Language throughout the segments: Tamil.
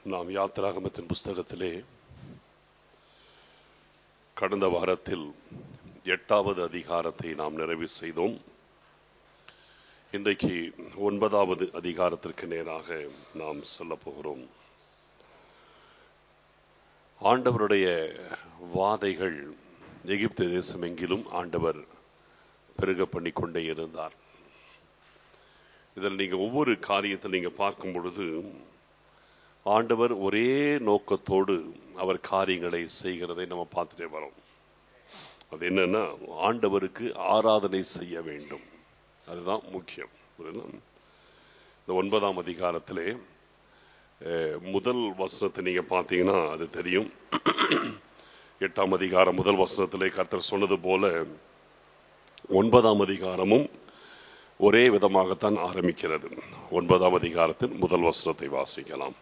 நாம் யாத்திராகமத்தின் புஸ்தகத்திலே கடந்த வாரத்தில் எட்டாவது அதிகாரத்தை நாம் நிறைவு செய்தோம் இன்றைக்கு ஒன்பதாவது அதிகாரத்திற்கு நேராக நாம் செல்ல போகிறோம் ஆண்டவருடைய வாதைகள் எகிப்து தேசம் எங்கிலும் ஆண்டவர் பெருக பண்ணி கொண்டே இருந்தார் இதில் நீங்க ஒவ்வொரு காரியத்தை நீங்க பார்க்கும் பொழுது ஆண்டவர் ஒரே நோக்கத்தோடு அவர் காரியங்களை செய்கிறதை நம்ம பார்த்துட்டே வரோம் அது என்னன்னா ஆண்டவருக்கு ஆராதனை செய்ய வேண்டும் அதுதான் முக்கியம் புரியுதா? இந்த ஒன்பதாம் அதிகாரத்திலே அஹ், முதல் வசனத்தை நீங்க பார்த்தீங்கன்னா அது தெரியும் எட்டாம் அதிகாரம் முதல் வசனத்திலே கர்த்தர் சொன்னது போல ஒன்பதாம் அதிகாரமும் ஒரே விதமாகத்தான் ஆரம்பிக்கிறது ஒன்பதாம் அதிகாரத்தின் முதல் வசனத்தை வாசிக்கலாம்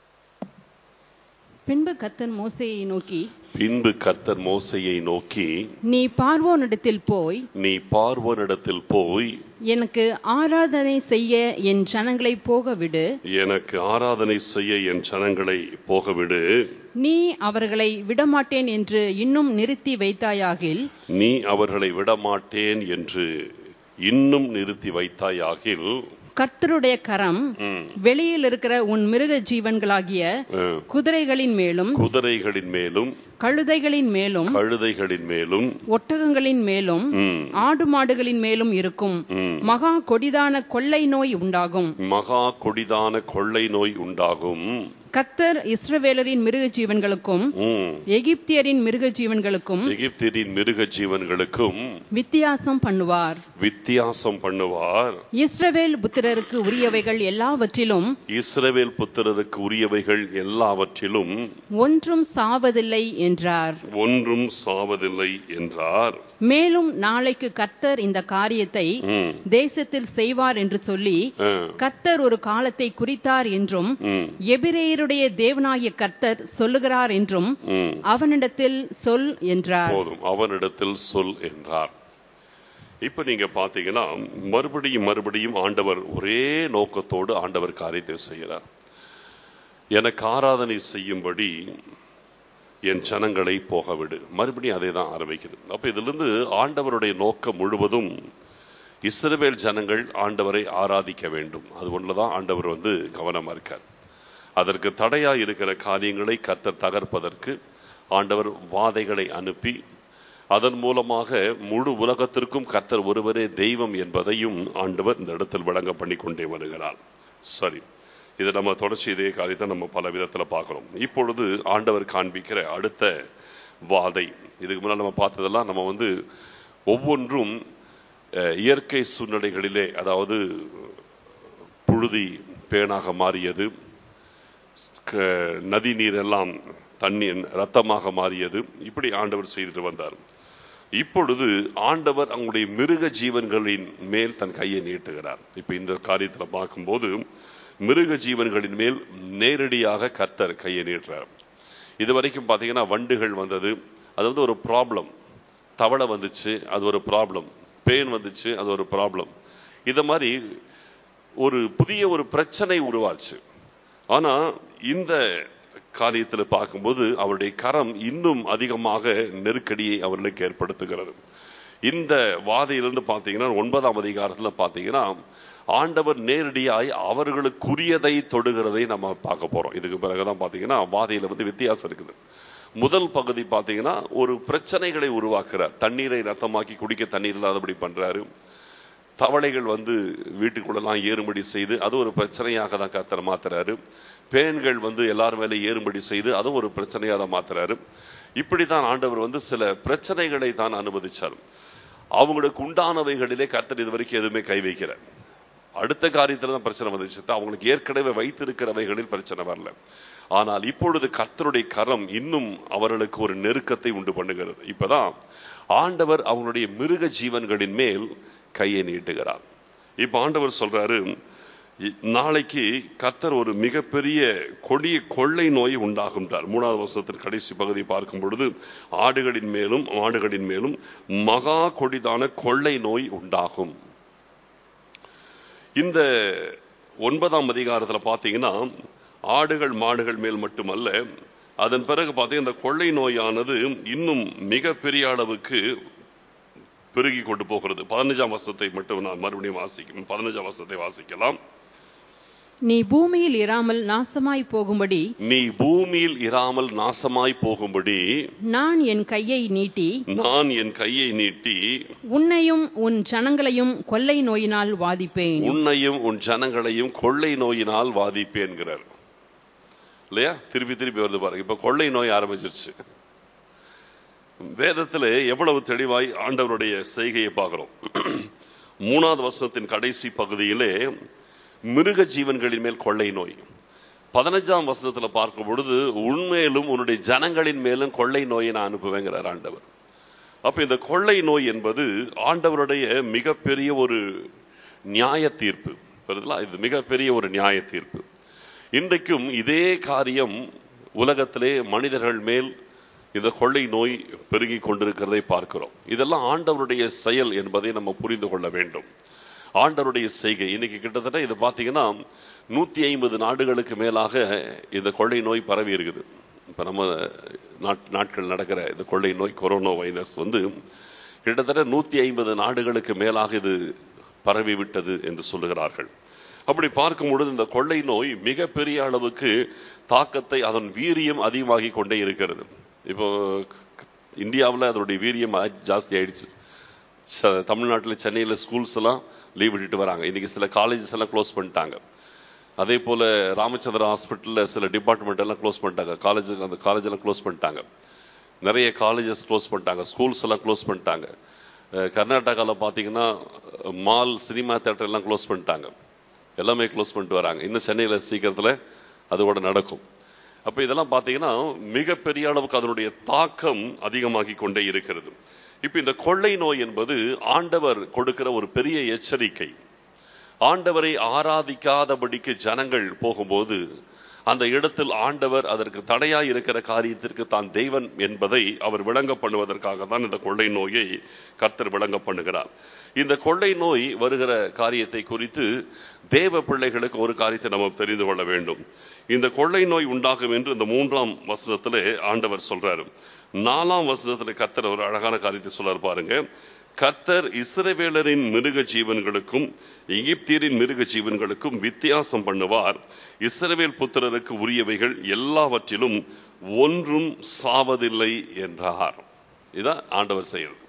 பின்பு கர்த்தர் மோசேயை நோக்கி பின்பு கர்த்தர் மோசையை நோக்கி நீ பார்வோனிடத்தில் போய் நீ பார்வோனிடத்தில் போய் எனக்கு ஆராதனை செய்ய என் ஜனங்களை போக விடு எனக்கு ஆராதனை செய்ய என் ஜனங்களை போகவிடு நீ அவர்களை விடமாட்டேன் என்று இன்னும் நிறுத்தி வைத்தாயாகில் நீ அவர்களை விடமாட்டேன் என்று இன்னும் நிறுத்தி வைத்தாயாகில் கர்த்தருடைய கரம் ம், வெளியில் இருக்கிற உன் மிருக ஜீவன்களாகிய ம், குதிரைகளின் மேலும் குதிரைகளின் மேலும் கழுதைகளின் மேலும் கழுதைகளின் மேலும் ஒட்டகங்களின் மேலும் ம், ஆடு மாடுகளின் மேலும் இருக்கும் ம், மகா கொடிதான கொள்ளை நோய் உண்டாகும் மகா கொடிதான கொள்ளை நோய் உண்டாகும் கர்த்தர் இஸ்ரவேலரின் மிருக ஜீவன்களுக்கும் ம், எகிப்தியரின் மிருக ஜீவன்களுக்கும் எகிப்தியரின் மிருக ஜீவன்களுக்கும் வித்தியாசம் பண்ணுவார் வித்தியாசம் பண்ணுவார் இஸ்ரவேல் புத்திரருக்கு உரியவைகள் எல்லாவற்றிலும் இஸ்ரவேல் புத்திரருக்கு உரியவைகள் எல்லாவற்றிலும் ஒன்றும் சாவதில்லை என்றார் ஒன்றும் சாவதில்லை என்றார் மேலும் நாளைக்கு கர்த்தர் இந்த காரியத்தை ம், தேசத்தில் செய்வார் என்று சொல்லி ஆ, கர்த்தர் ஒரு காலத்தை குறித்தார் என்றும் ம், எபிரேயருடைய தேவனாகிய கர்த்தர் சொல்லுகிறார் என்றும் ம். அவனிடத்தில் சொல் என்றார் போதும் அவனிடத்தில் சொல் என்றார் இப்ப நீங்க பாத்தீங்கன்னா மறுபடியும் மறுபடியும் ஆண்டவர் ஒரே நோக்கத்தோடு ஆண்டவர் காரியத்தை செய்கிறார் எனக்கு ஆராதனை செய்யும்படி என் ஜனங்களை போக விடு மறுபடியும் அதே தான் ஆரம்பிக்குது அப்ப இதிலிருந்து ஆண்டவருடைய நோக்கம் முழுவதும் இஸ்ரவேல் ஜனங்கள் ஆண்டவரை ஆராதிக்க வேண்டும் அது ஒன்றுதான் ஆண்டவர் வந்து கவனமா இருக்கார் அதற்கு தடையா இருக்கிற காரியங்களை கர்த்தர் தகர்ப்பதற்கு ஆண்டவர் வாதைகளை அனுப்பி அதன் மூலமாக முழு உலகத்திற்கும் கர்த்தர் ஒருவரே தெய்வம் என்பதையும் ஆண்டவர் இந்த இடத்தில் விளங்க பண்ணி கொண்டே வருகிறார் சரி இதை நம்ம தொடர்ச்சி இதே காரியத்தை நம்ம பல விதத்துல பார்க்கிறோம் இப்பொழுது ஆண்டவர் காண்பிக்கிற அடுத்த வாதை இதுக்கு முன்னால் நம்ம பார்த்ததெல்லாம் நம்ம வந்து ஒவ்வொன்றும் அஹ், இயற்கை சூழ்நிலைகளிலே அதாவது புழுதி பேனாக மாறியது க- நதி நீர் எல்லாம் தண்ணீர் ரத்தமாக மாறியது இப்படி ஆண்டவர் செய்துட்டு வந்தார் இப்பொழுது ஆண்டவர் அவங்களுடைய மிருக ஜீவன்களின் மேல் தன் கையை நீட்டுகிறார் இப்ப இந்த காரியத்துல பார்க்கும்போது மிருக ஜீவன்களின் மேல் நேரடியாக கர்த்தர் கையை நீட்டுறார் இது வரைக்கும் பார்த்தீங்கன்னா வண்டுகள் வந்தது அது வந்து ஒரு ப்ராப்ளம் தவளை வந்துச்சு அது ஒரு ப்ராப்ளம் பேன் வந்துச்சு அது ஒரு ப்ராப்ளம் இத மாதிரி ஒரு புதிய ஒரு பிரச்சனை உருவாச்சு ஆனா இந்த காரியத்துல பார்க்கும்போது அவருடைய கரம் இன்னும் அதிகமாக நெருக்கடியை அவர்களுக்கு ஏற்படுத்துகிறது இந்த வாதையிலிருந்து பார்த்தீங்கன்னா ஒன்பதாம் அதிகாரத்துல பார்த்தீங்கன்னா ஆண்டவர் நேரடியாய் அவர்களுக்குரியதை தொடுகிறதை நம்ம பார்க்க போறோம் இதுக்கு பிறகுதான் பார்த்தீங்கன்னா வாதையில வந்து வித்தியாசம் இருக்குது முதல் பகுதி பார்த்தீங்கன்னா ஒரு பிரச்சனைகளை உருவாக்குறார் தண்ணீரை ரத்தமாக்கி குடிக்க தண்ணீர் இல்லாதபடி பண்றாரு தவளைகள் வந்து வீட்டுக்குள்ளெல்லாம் ஏறும்படி செய்து அது ஒரு பிரச்சனையாக தான் கர்த்தர் மாத்துறாரு பேன்கள் வந்து எல்லார் மேலே ஏறும்படி செய்து அதுவும் ஒரு பிரச்சனையாக தான் மாத்துறாரு இப்படித்தான் ஆண்டவர் வந்து சில பிரச்சனைகளை தான் அனுமதிச்சார் அவங்களுக்கு உண்டானவைகளிலே கர்த்தர் இது வரைக்கும் எதுவுமே கை வைக்கல அடுத்த காரியத்துல தான் பிரச்சனை வந்துச்சு அவங்களுக்கு ஏற்கனவே வைத்திருக்கிறவைகளில் பிரச்சனை வரல ஆனால் இப்பொழுது கர்த்தருடைய கரம் இன்னும் அவர்களுக்கு ஒரு நெருக்கத்தை உண்டு பண்ணுகிறது இப்பதான் ஆண்டவர் அவங்களுடைய மிருக ஜீவன்களின் மேல் கையை நீட்டுகிறார் இப்ப ஆண்டவர் சொல்றாரு இ- நாளைக்கு கர்த்தர் ஒரு மிகப்பெரிய கொடிய கொள்ளை நோய் உண்டாகுன்றார் மூணாவது வருஷத்தின் கடைசி பகுதி பார்க்கும் பொழுது ஆடுகளின் மேலும் மாடுகளின் மேலும் மகா கொடிதான கொள்ளை நோய் உண்டாகும் இந்த ஒன்பதாம் அதிகாரத்துல பாத்தீங்கன்னா ஆடுகள் மாடுகள் மேல் மட்டுமல்ல அதன் பிறகு பார்த்தீங்கன்னா இந்த கொள்ளை நோயானது இன்னும் மிக பெரிய அளவுக்கு பெருகி கொண்டு போகிறது பதினஞ்சாம் வருஷத்தை மட்டும் நான் மறுபடியும் வாசிக்கும் பதினஞ்சாம் வருஷத்தை வாசிக்கலாம் நீ பூமியில் இராமல் நாசமாய் போகும்படி நீ பூமியில் இராமல் நாசமாய் போகும்படி நான் என் கையை நீட்டி நான் என் கையை நீட்டி உன்னையும் உன் ஜனங்களையும் கொள்ளை நோயினால் வாதிப்பேன் உன்னையும் உன் ஜனங்களையும் கொள்ளை நோயினால் வாதிப்பேன்கிறார் இல்லையா திருப்பி திருப்பி வருது பாருங்க இப்ப கொள்ளை நோய் ஆரம்பிச்சிருச்சு வேதத்துல எவ்வளவு தெளிவாய் ஆண்டவருடைய செய்கையை பார்க்கிறோம் மூணாவது வருஷத்தின் கடைசி பகுதியிலே மிருக ஜீவன்களின் மேல் கொள்ளை நோய் பதினஞ்சாம் வசனத்துல பார்க்கும் பொழுது உண்மையிலும் உன்னுடைய ஜனங்களின் மேலும் கொள்ளை நோயை நான் அனுப்புவேங்கிறார் ஆண்டவர் அப்ப இந்த கொள்ளை நோய் என்பது ஆண்டவருடைய மிகப்பெரிய ஒரு நியாய தீர்ப்பு புரியுதுங்களா? இது மிகப்பெரிய ஒரு நியாய தீர்ப்பு இன்றைக்கும் இதே காரியம் உலகத்திலே மனிதர்கள் மேல் இந்த கொள்ளை நோய் பெருகி கொண்டிருக்கிறதை பார்க்கிறோம் இதெல்லாம் ஆண்டவருடைய செயல் என்பதை நம்ம புரிந்து கொள்ள வேண்டும் ஆண்டவருடைய செய்கை இன்னைக்கு கிட்டத்தட்ட இது பார்த்தீங்கன்னா நூத்தி ஐம்பது நாடுகளுக்கு மேலாக இந்த கொள்ளை நோய் பரவி இருக்குது இப்ப நம்ம நாட்- நாட்கள் நடக்கிற இந்த கொள்ளை நோய் கொரோனா வைரஸ் வந்து கிட்டத்தட்ட நூத்தி ஐம்பது நாடுகளுக்கு மேலாக இது பரவி விட்டது என்று சொல்லுகிறார்கள் அப்படி பார்க்கும் பொழுது இந்த கொள்ளை நோய் மிகப்பெரிய அளவுக்கு தாக்கத்தை அதன் வீரியம் அதிகமாகி கொண்டே இருக்கிறது இப்போ இந்தியாவில் அதனுடைய வீரியம் ஆ- ஜாஸ்தி ஆயிடுச்சு ச- தமிழ்நாட்டுல சென்னையில ஸ்கூல்ஸ் எல்லாம் லீவ் விட்டுட்டு வராங்க இன்னைக்கு சில காலேஜஸ் எல்லாம் க்ளோஸ் பண்ணிட்டாங்க அதே போல ராமச்சந்திரா ஹாஸ்பிட்டல்ல சில டிபார்ட்மெண்ட் எல்லாம் க்ளோஸ் பண்ணிட்டாங்க காலேஜ் அந்த காலேஜ் எல்லாம் க்ளோஸ் பண்ணிட்டாங்க நிறைய காலேஜஸ் க்ளோஸ் பண்ணிட்டாங்க ஸ்கூல்ஸ் எல்லாம் க்ளோஸ் பண்ணிட்டாங்க அஹ் கர்நாடகால பாத்தீங்கன்னா மால் சினிமா தேட்டர் எல்லாம் க்ளோஸ் பண்ணிட்டாங்க எல்லாமே க்ளோஸ் பண்ணிட்டு வராங்க இன்னும் சென்னையில சீக்கிரத்துல அது கூட நடக்கும் அப்ப இதெல்லாம் பாத்தீங்கன்னா மிகப்பெரிய அளவுக்கு அதனுடைய தாக்கம் அதிகமாகி கொண்டே இருக்கிறது இப்ப இந்த கொள்ளை நோய் என்பது ஆண்டவர் கொடுக்கிற ஒரு பெரிய எச்சரிக்கை ஆண்டவரை ஆராதிக்காதபடிக்கு ஜனங்கள் போகும்போது அந்த இடத்தில் ஆண்டவர் அதற்கு தடையாய் இருக்கிற காரியத்திற்கு தான் தெய்வன் என்பதை அவர் விளங்க பண்ணுவதற்காக தான் இந்த கொள்ளை நோயை கர்த்தர் விளங்க பண்ணுகிறார் இந்த கொள்ளை நோய் வருகிற காரியத்தை குறித்து தேவ பிள்ளைகளுக்கு ஒரு காரியத்தை நம்ம தெரிந்து கொள்ள வேண்டும் இந்த கொள்ளை நோய் உண்டாகும் என்று இந்த மூன்றாம் வசனத்திலே ஆண்டவர் சொல்றாரு நாலாம் வசனத்துல கர்த்தர் ஒரு அழகான காரியத்தை சொல்றாரு பாருங்க கர்த்தர் இஸ்ரவேலரின் மிருக ஜீவன்களுக்கும் எகிப்தியரின் மிருக ஜீவன்களுக்கும் வித்தியாசம் பண்ணுவார் இஸ்ரவேல் புத்திரருக்கு உரியவைகள் எல்லாவற்றிலும் ஒன்றும் சாவதில்லை என்றார் இதான் ஆண்டவர் செய்யறது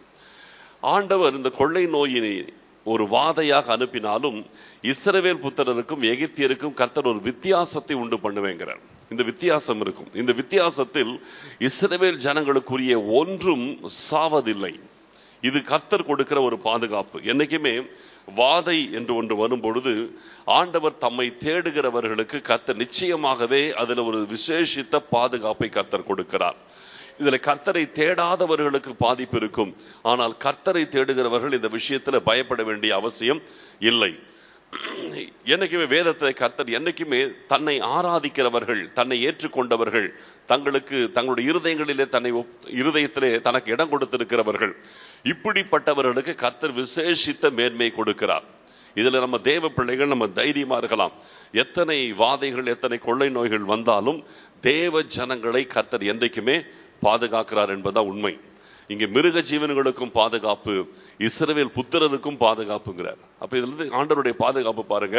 ஆண்டவர் இந்த கொள்ளை நோயினை ஒரு வாதையாக அனுப்பினாலும் இஸ்ரவேல் புத்திரருக்கும் எகிப்தியருக்கும் கர்த்தர் ஒரு வித்தியாசத்தை உண்டு பண்ணுவேங்கிறார் இந்த வித்தியாசம் இருக்கும் இந்த வித்தியாசத்தில் இஸ்ரவேல் ஜனங்களுக்குரிய ஒன்றும் சாவதில்லை இது கர்த்தர் கொடுக்கிற ஒரு பாதுகாப்பு என்னைக்குமே வாதை என்று ஒன்று வரும் பொழுது ஆண்டவர் தம்மை தேடுகிறவர்களுக்கு கர்த்தர் நிச்சயமாகவே அதுல ஒரு விசேஷித்த பாதுகாப்பை கர்த்தர் கொடுக்கிறார் இதுல கர்த்தரை தேடாதவர்களுக்கு பாதிப்பு இருக்கும் ஆனால் கர்த்தரை தேடுகிறவர்கள் இந்த விஷயத்துல பயப்பட வேண்டிய அவசியம் இல்லை என்னைக்குமே வேதத்தை கர்த்தர் என்னைக்குமே தன்னை ஆராதிக்கிறவர்கள் தன்னை ஏற்றுக்கொண்டவர்கள் தங்களுக்கு தங்களுடைய இருதயங்களிலே தன்னை ஒப்- இருதயத்திலே தனக்கு இடம் கொடுத்திருக்கிறவர்கள் இப்படிப்பட்டவர்களுக்கு கர்த்தர் விசேஷித்த மேன்மை கொடுக்கிறார் இதுல நம்ம தேவ பிள்ளைகள் நம்ம தைரியமா இருக்கலாம் எத்தனை வாதைகள் எத்தனை கொள்ளை நோய்கள் வந்தாலும் தேவ ஜனங்களை கர்த்தர் என்றைக்குமே பாதுகாக்கிறார் என்பதுதான் உண்மை இங்க மிருக ஜீவன்களுக்கும் பாதுகாப்பு இஸ்ரவேல் புத்திரருக்கும் பாதுகாப்புங்கிறார் அப்ப இதுல இருந்து ஆண்டவருடைய பாதுகாப்பு பாருங்க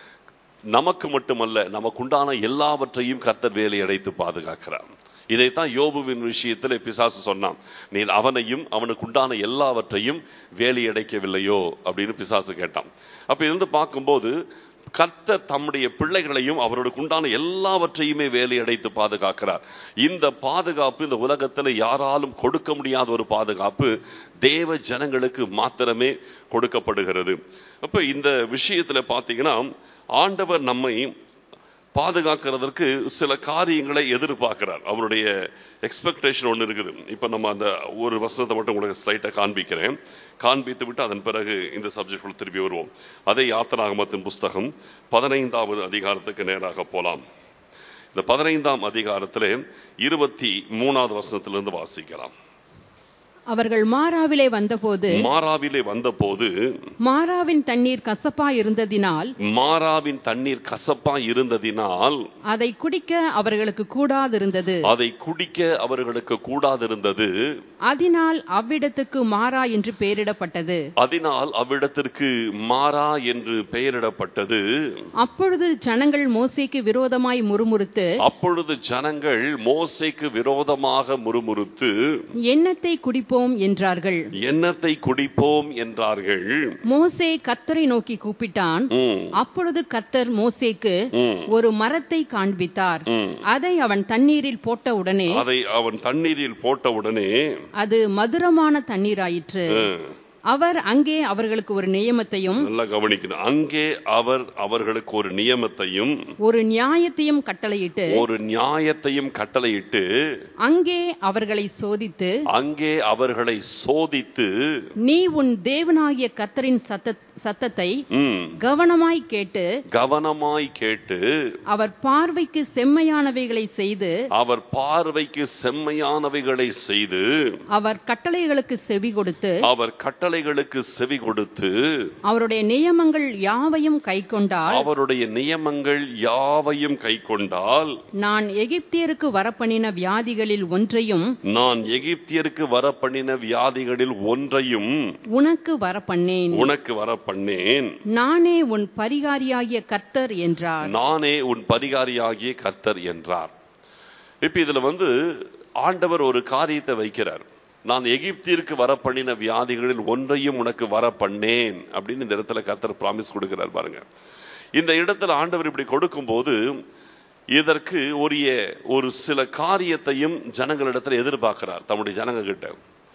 நமக்கு மட்டுமல்ல நமக்குண்டான எல்லாவற்றையும் கர்த்தர் வேலை அடைத்து பாதுகாக்கிறார் இதைத்தான் யோபுவின் விஷயத்தில் பிசாசு சொன்னான் நீ அவனையும் அவனுக்கு உண்டான எல்லாவற்றையும் வேலி அடைக்கவில்லையோ அப்படின்னு பிசாசு கேட்டான் அப்ப இருந்து பார்க்கும்போது கர்த்தர் தம்முடைய பிள்ளைகளையும் அவர்களுக்கு உண்டான எல்லாவற்றையுமே வேலை அடைத்து பாதுகாக்கிறார் இந்த பாதுகாப்பு இந்த உலகத்துல யாராலும் கொடுக்க முடியாத ஒரு பாதுகாப்பு தேவ ஜனங்களுக்கு மாத்திரமே கொடுக்கப்படுகிறது அப்ப இந்த விஷயத்துல பாத்தீங்கன்னா ஆண்டவர் நம்மை பாதுகாக்கிறதற்கு சில காரியங்களை எதிர்பார்க்கிறார் அவருடைய எக்ஸ்பெக்டேஷன் ஒன்று இருக்குது இப்போ நம்ம அந்த ஒரு வசனத்தை மட்டும் உங்களுக்கு ஸ்லைட்டாக காண்பிக்கிறேன் காண்பித்து விட்டு அதன் பிறகு இந்த சப்ஜெக்ட் திருப்பி வருவோம் அதே யாத்திராகமத்தின் புஸ்தகம் பதினைந்தாவது அதிகாரத்துக்கு நேராக போலாம் இந்த பதினைந்தாம் அதிகாரத்திலே இருபத்தி மூணாவது வசனத்திலிருந்து வாசிக்கலாம் அவர்கள் மாறாவிலே வந்தபோது மாறாவிலே வந்தபோது மாறாவின் தண்ணீர் கசப்பா இருந்ததினால் மாறாவின் தண்ணீர் கசப்பா இருந்ததினால் அதை குடிக்க அவர்களுக்கு கூடாதிருந்தது அதை குடிக்க அவர்களுக்கு கூடாதிருந்தது அதனால் அவ்விடத்துக்கு மாறா என்று பெயரிடப்பட்டது அதனால் அவ்விடத்திற்கு மாறா என்று பெயரிடப்பட்டது அப்பொழுது ஜனங்கள் மோசேக்கு விரோதமாய் முறுமுறுத்து அப்பொழுது ஜனங்கள் மோசேக்கு விரோதமாக முறுமுறுத்து எண்ணத்தை குடிப்போம் என்றார்கள் எண்ணத்தை குடிப்போம் என்றார்கள் மோசே கர்த்தரை நோக்கி கூப்பிட்டான் ம், அப்பொழுது கர்த்தர் மோசேக்கு ம், ஒரு மரத்தை காண்பித்தார் ம். அதை அவன் தண்ணீரில் போட்ட உடனே அதை அவன் தண்ணீரில் போட்டவுடனே அது மதுரமான தண்ணீராயிற்று ம், அவர் அங்கே அவர்களுக்கு ஒரு நியமத்தையும் நல்லா கவனிக்கணும் அங்கே அவர் அவர்களுக்கு ஒரு நியமத்தையும் ஒரு நியாயத்தையும் கட்டளையிட்டு ஒரு நியாயத்தையும் கட்டளையிட்டு அங்கே அவர்களை சோதித்து அங்கே அவர்களை சோதித்து நீ உன் தேவனாகிய கர்த்தரின் சத்த சத்தத்தை ம், கவனமாய் கேட்டு கவனமாய் கேட்டு அவர் பார்வைக்கு செம்மையானவைகளை செய்து அவர் பார்வைக்கு செம்மையானவைகளை செய்து அவர் கட்டளைகளுக்கு செவி கொடுத்து அவர் கட்டளைகளுக்கு செவி கொடுத்து அவருடைய நியமங்கள் யாவையும் கைக்கொண்டால் அவருடைய நியமங்கள் யாவையும் கைக்கொண்டால் நான் எகிப்தியருக்கு வரப்பண்ணின வியாதிகளில் ஒன்றையும் நான் எகிப்தியருக்கு வரப்பண்ணின வியாதிகளில் ஒன்றையும் உனக்கு வரப்பண்ணேன் உனக்கு வரப்பண்ணேன் நானே உன் பரிகாரியாகிய கர்த்தர் என்றார் நானே உன் பரிகாரியாகிய கர்த்தர் என்றார் இப்ப இதுல வந்து ஆண்டவர் ஒரு காரியத்தை வைக்கிறார் நான் எகிப்திற்கு வரப்பண்ணின வியாதிகளில் ஒன்றையும் உனக்கு வரப்பண்ணேன் அப்படின்னு இந்த இடத்துல கர்த்தர் பிராமிஸ் கொடுக்கிறார் பாருங்க இந்த இடத்துல ஆண்டவர் இப்படி கொடுக்கும்போது இதற்கு உரிய ஒரு சில காரியத்தையும் ஜனங்களிடத்துல எதிர்பார்க்கிறார் தம்முடைய ஜனங்க கிட்ட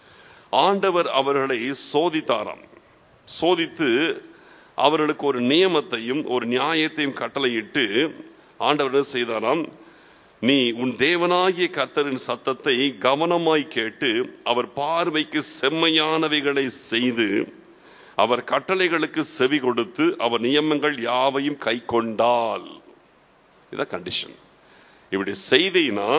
ஆண்டவர் அவர்களை சோதித்தாராம் சோதித்து அவர்களுக்கு ஒரு நியமத்தையும் ஒரு நியாயத்தையும் கட்டளையிட்டு ஆண்டவர் என்ன செய்தாராம் நீ உன் தேவனாகிய கர்த்தரின் சத்தத்தை கவனமாய் கேட்டு அவர் பார்வைக்கு செம்மையானவைகளை செய்து அவர் கட்டளைகளுக்கு செவி கொடுத்து அவர் நியமங்கள் யாவையும் கை கொண்டால் இதான் கண்டிஷன் இப்படி செய்தீனா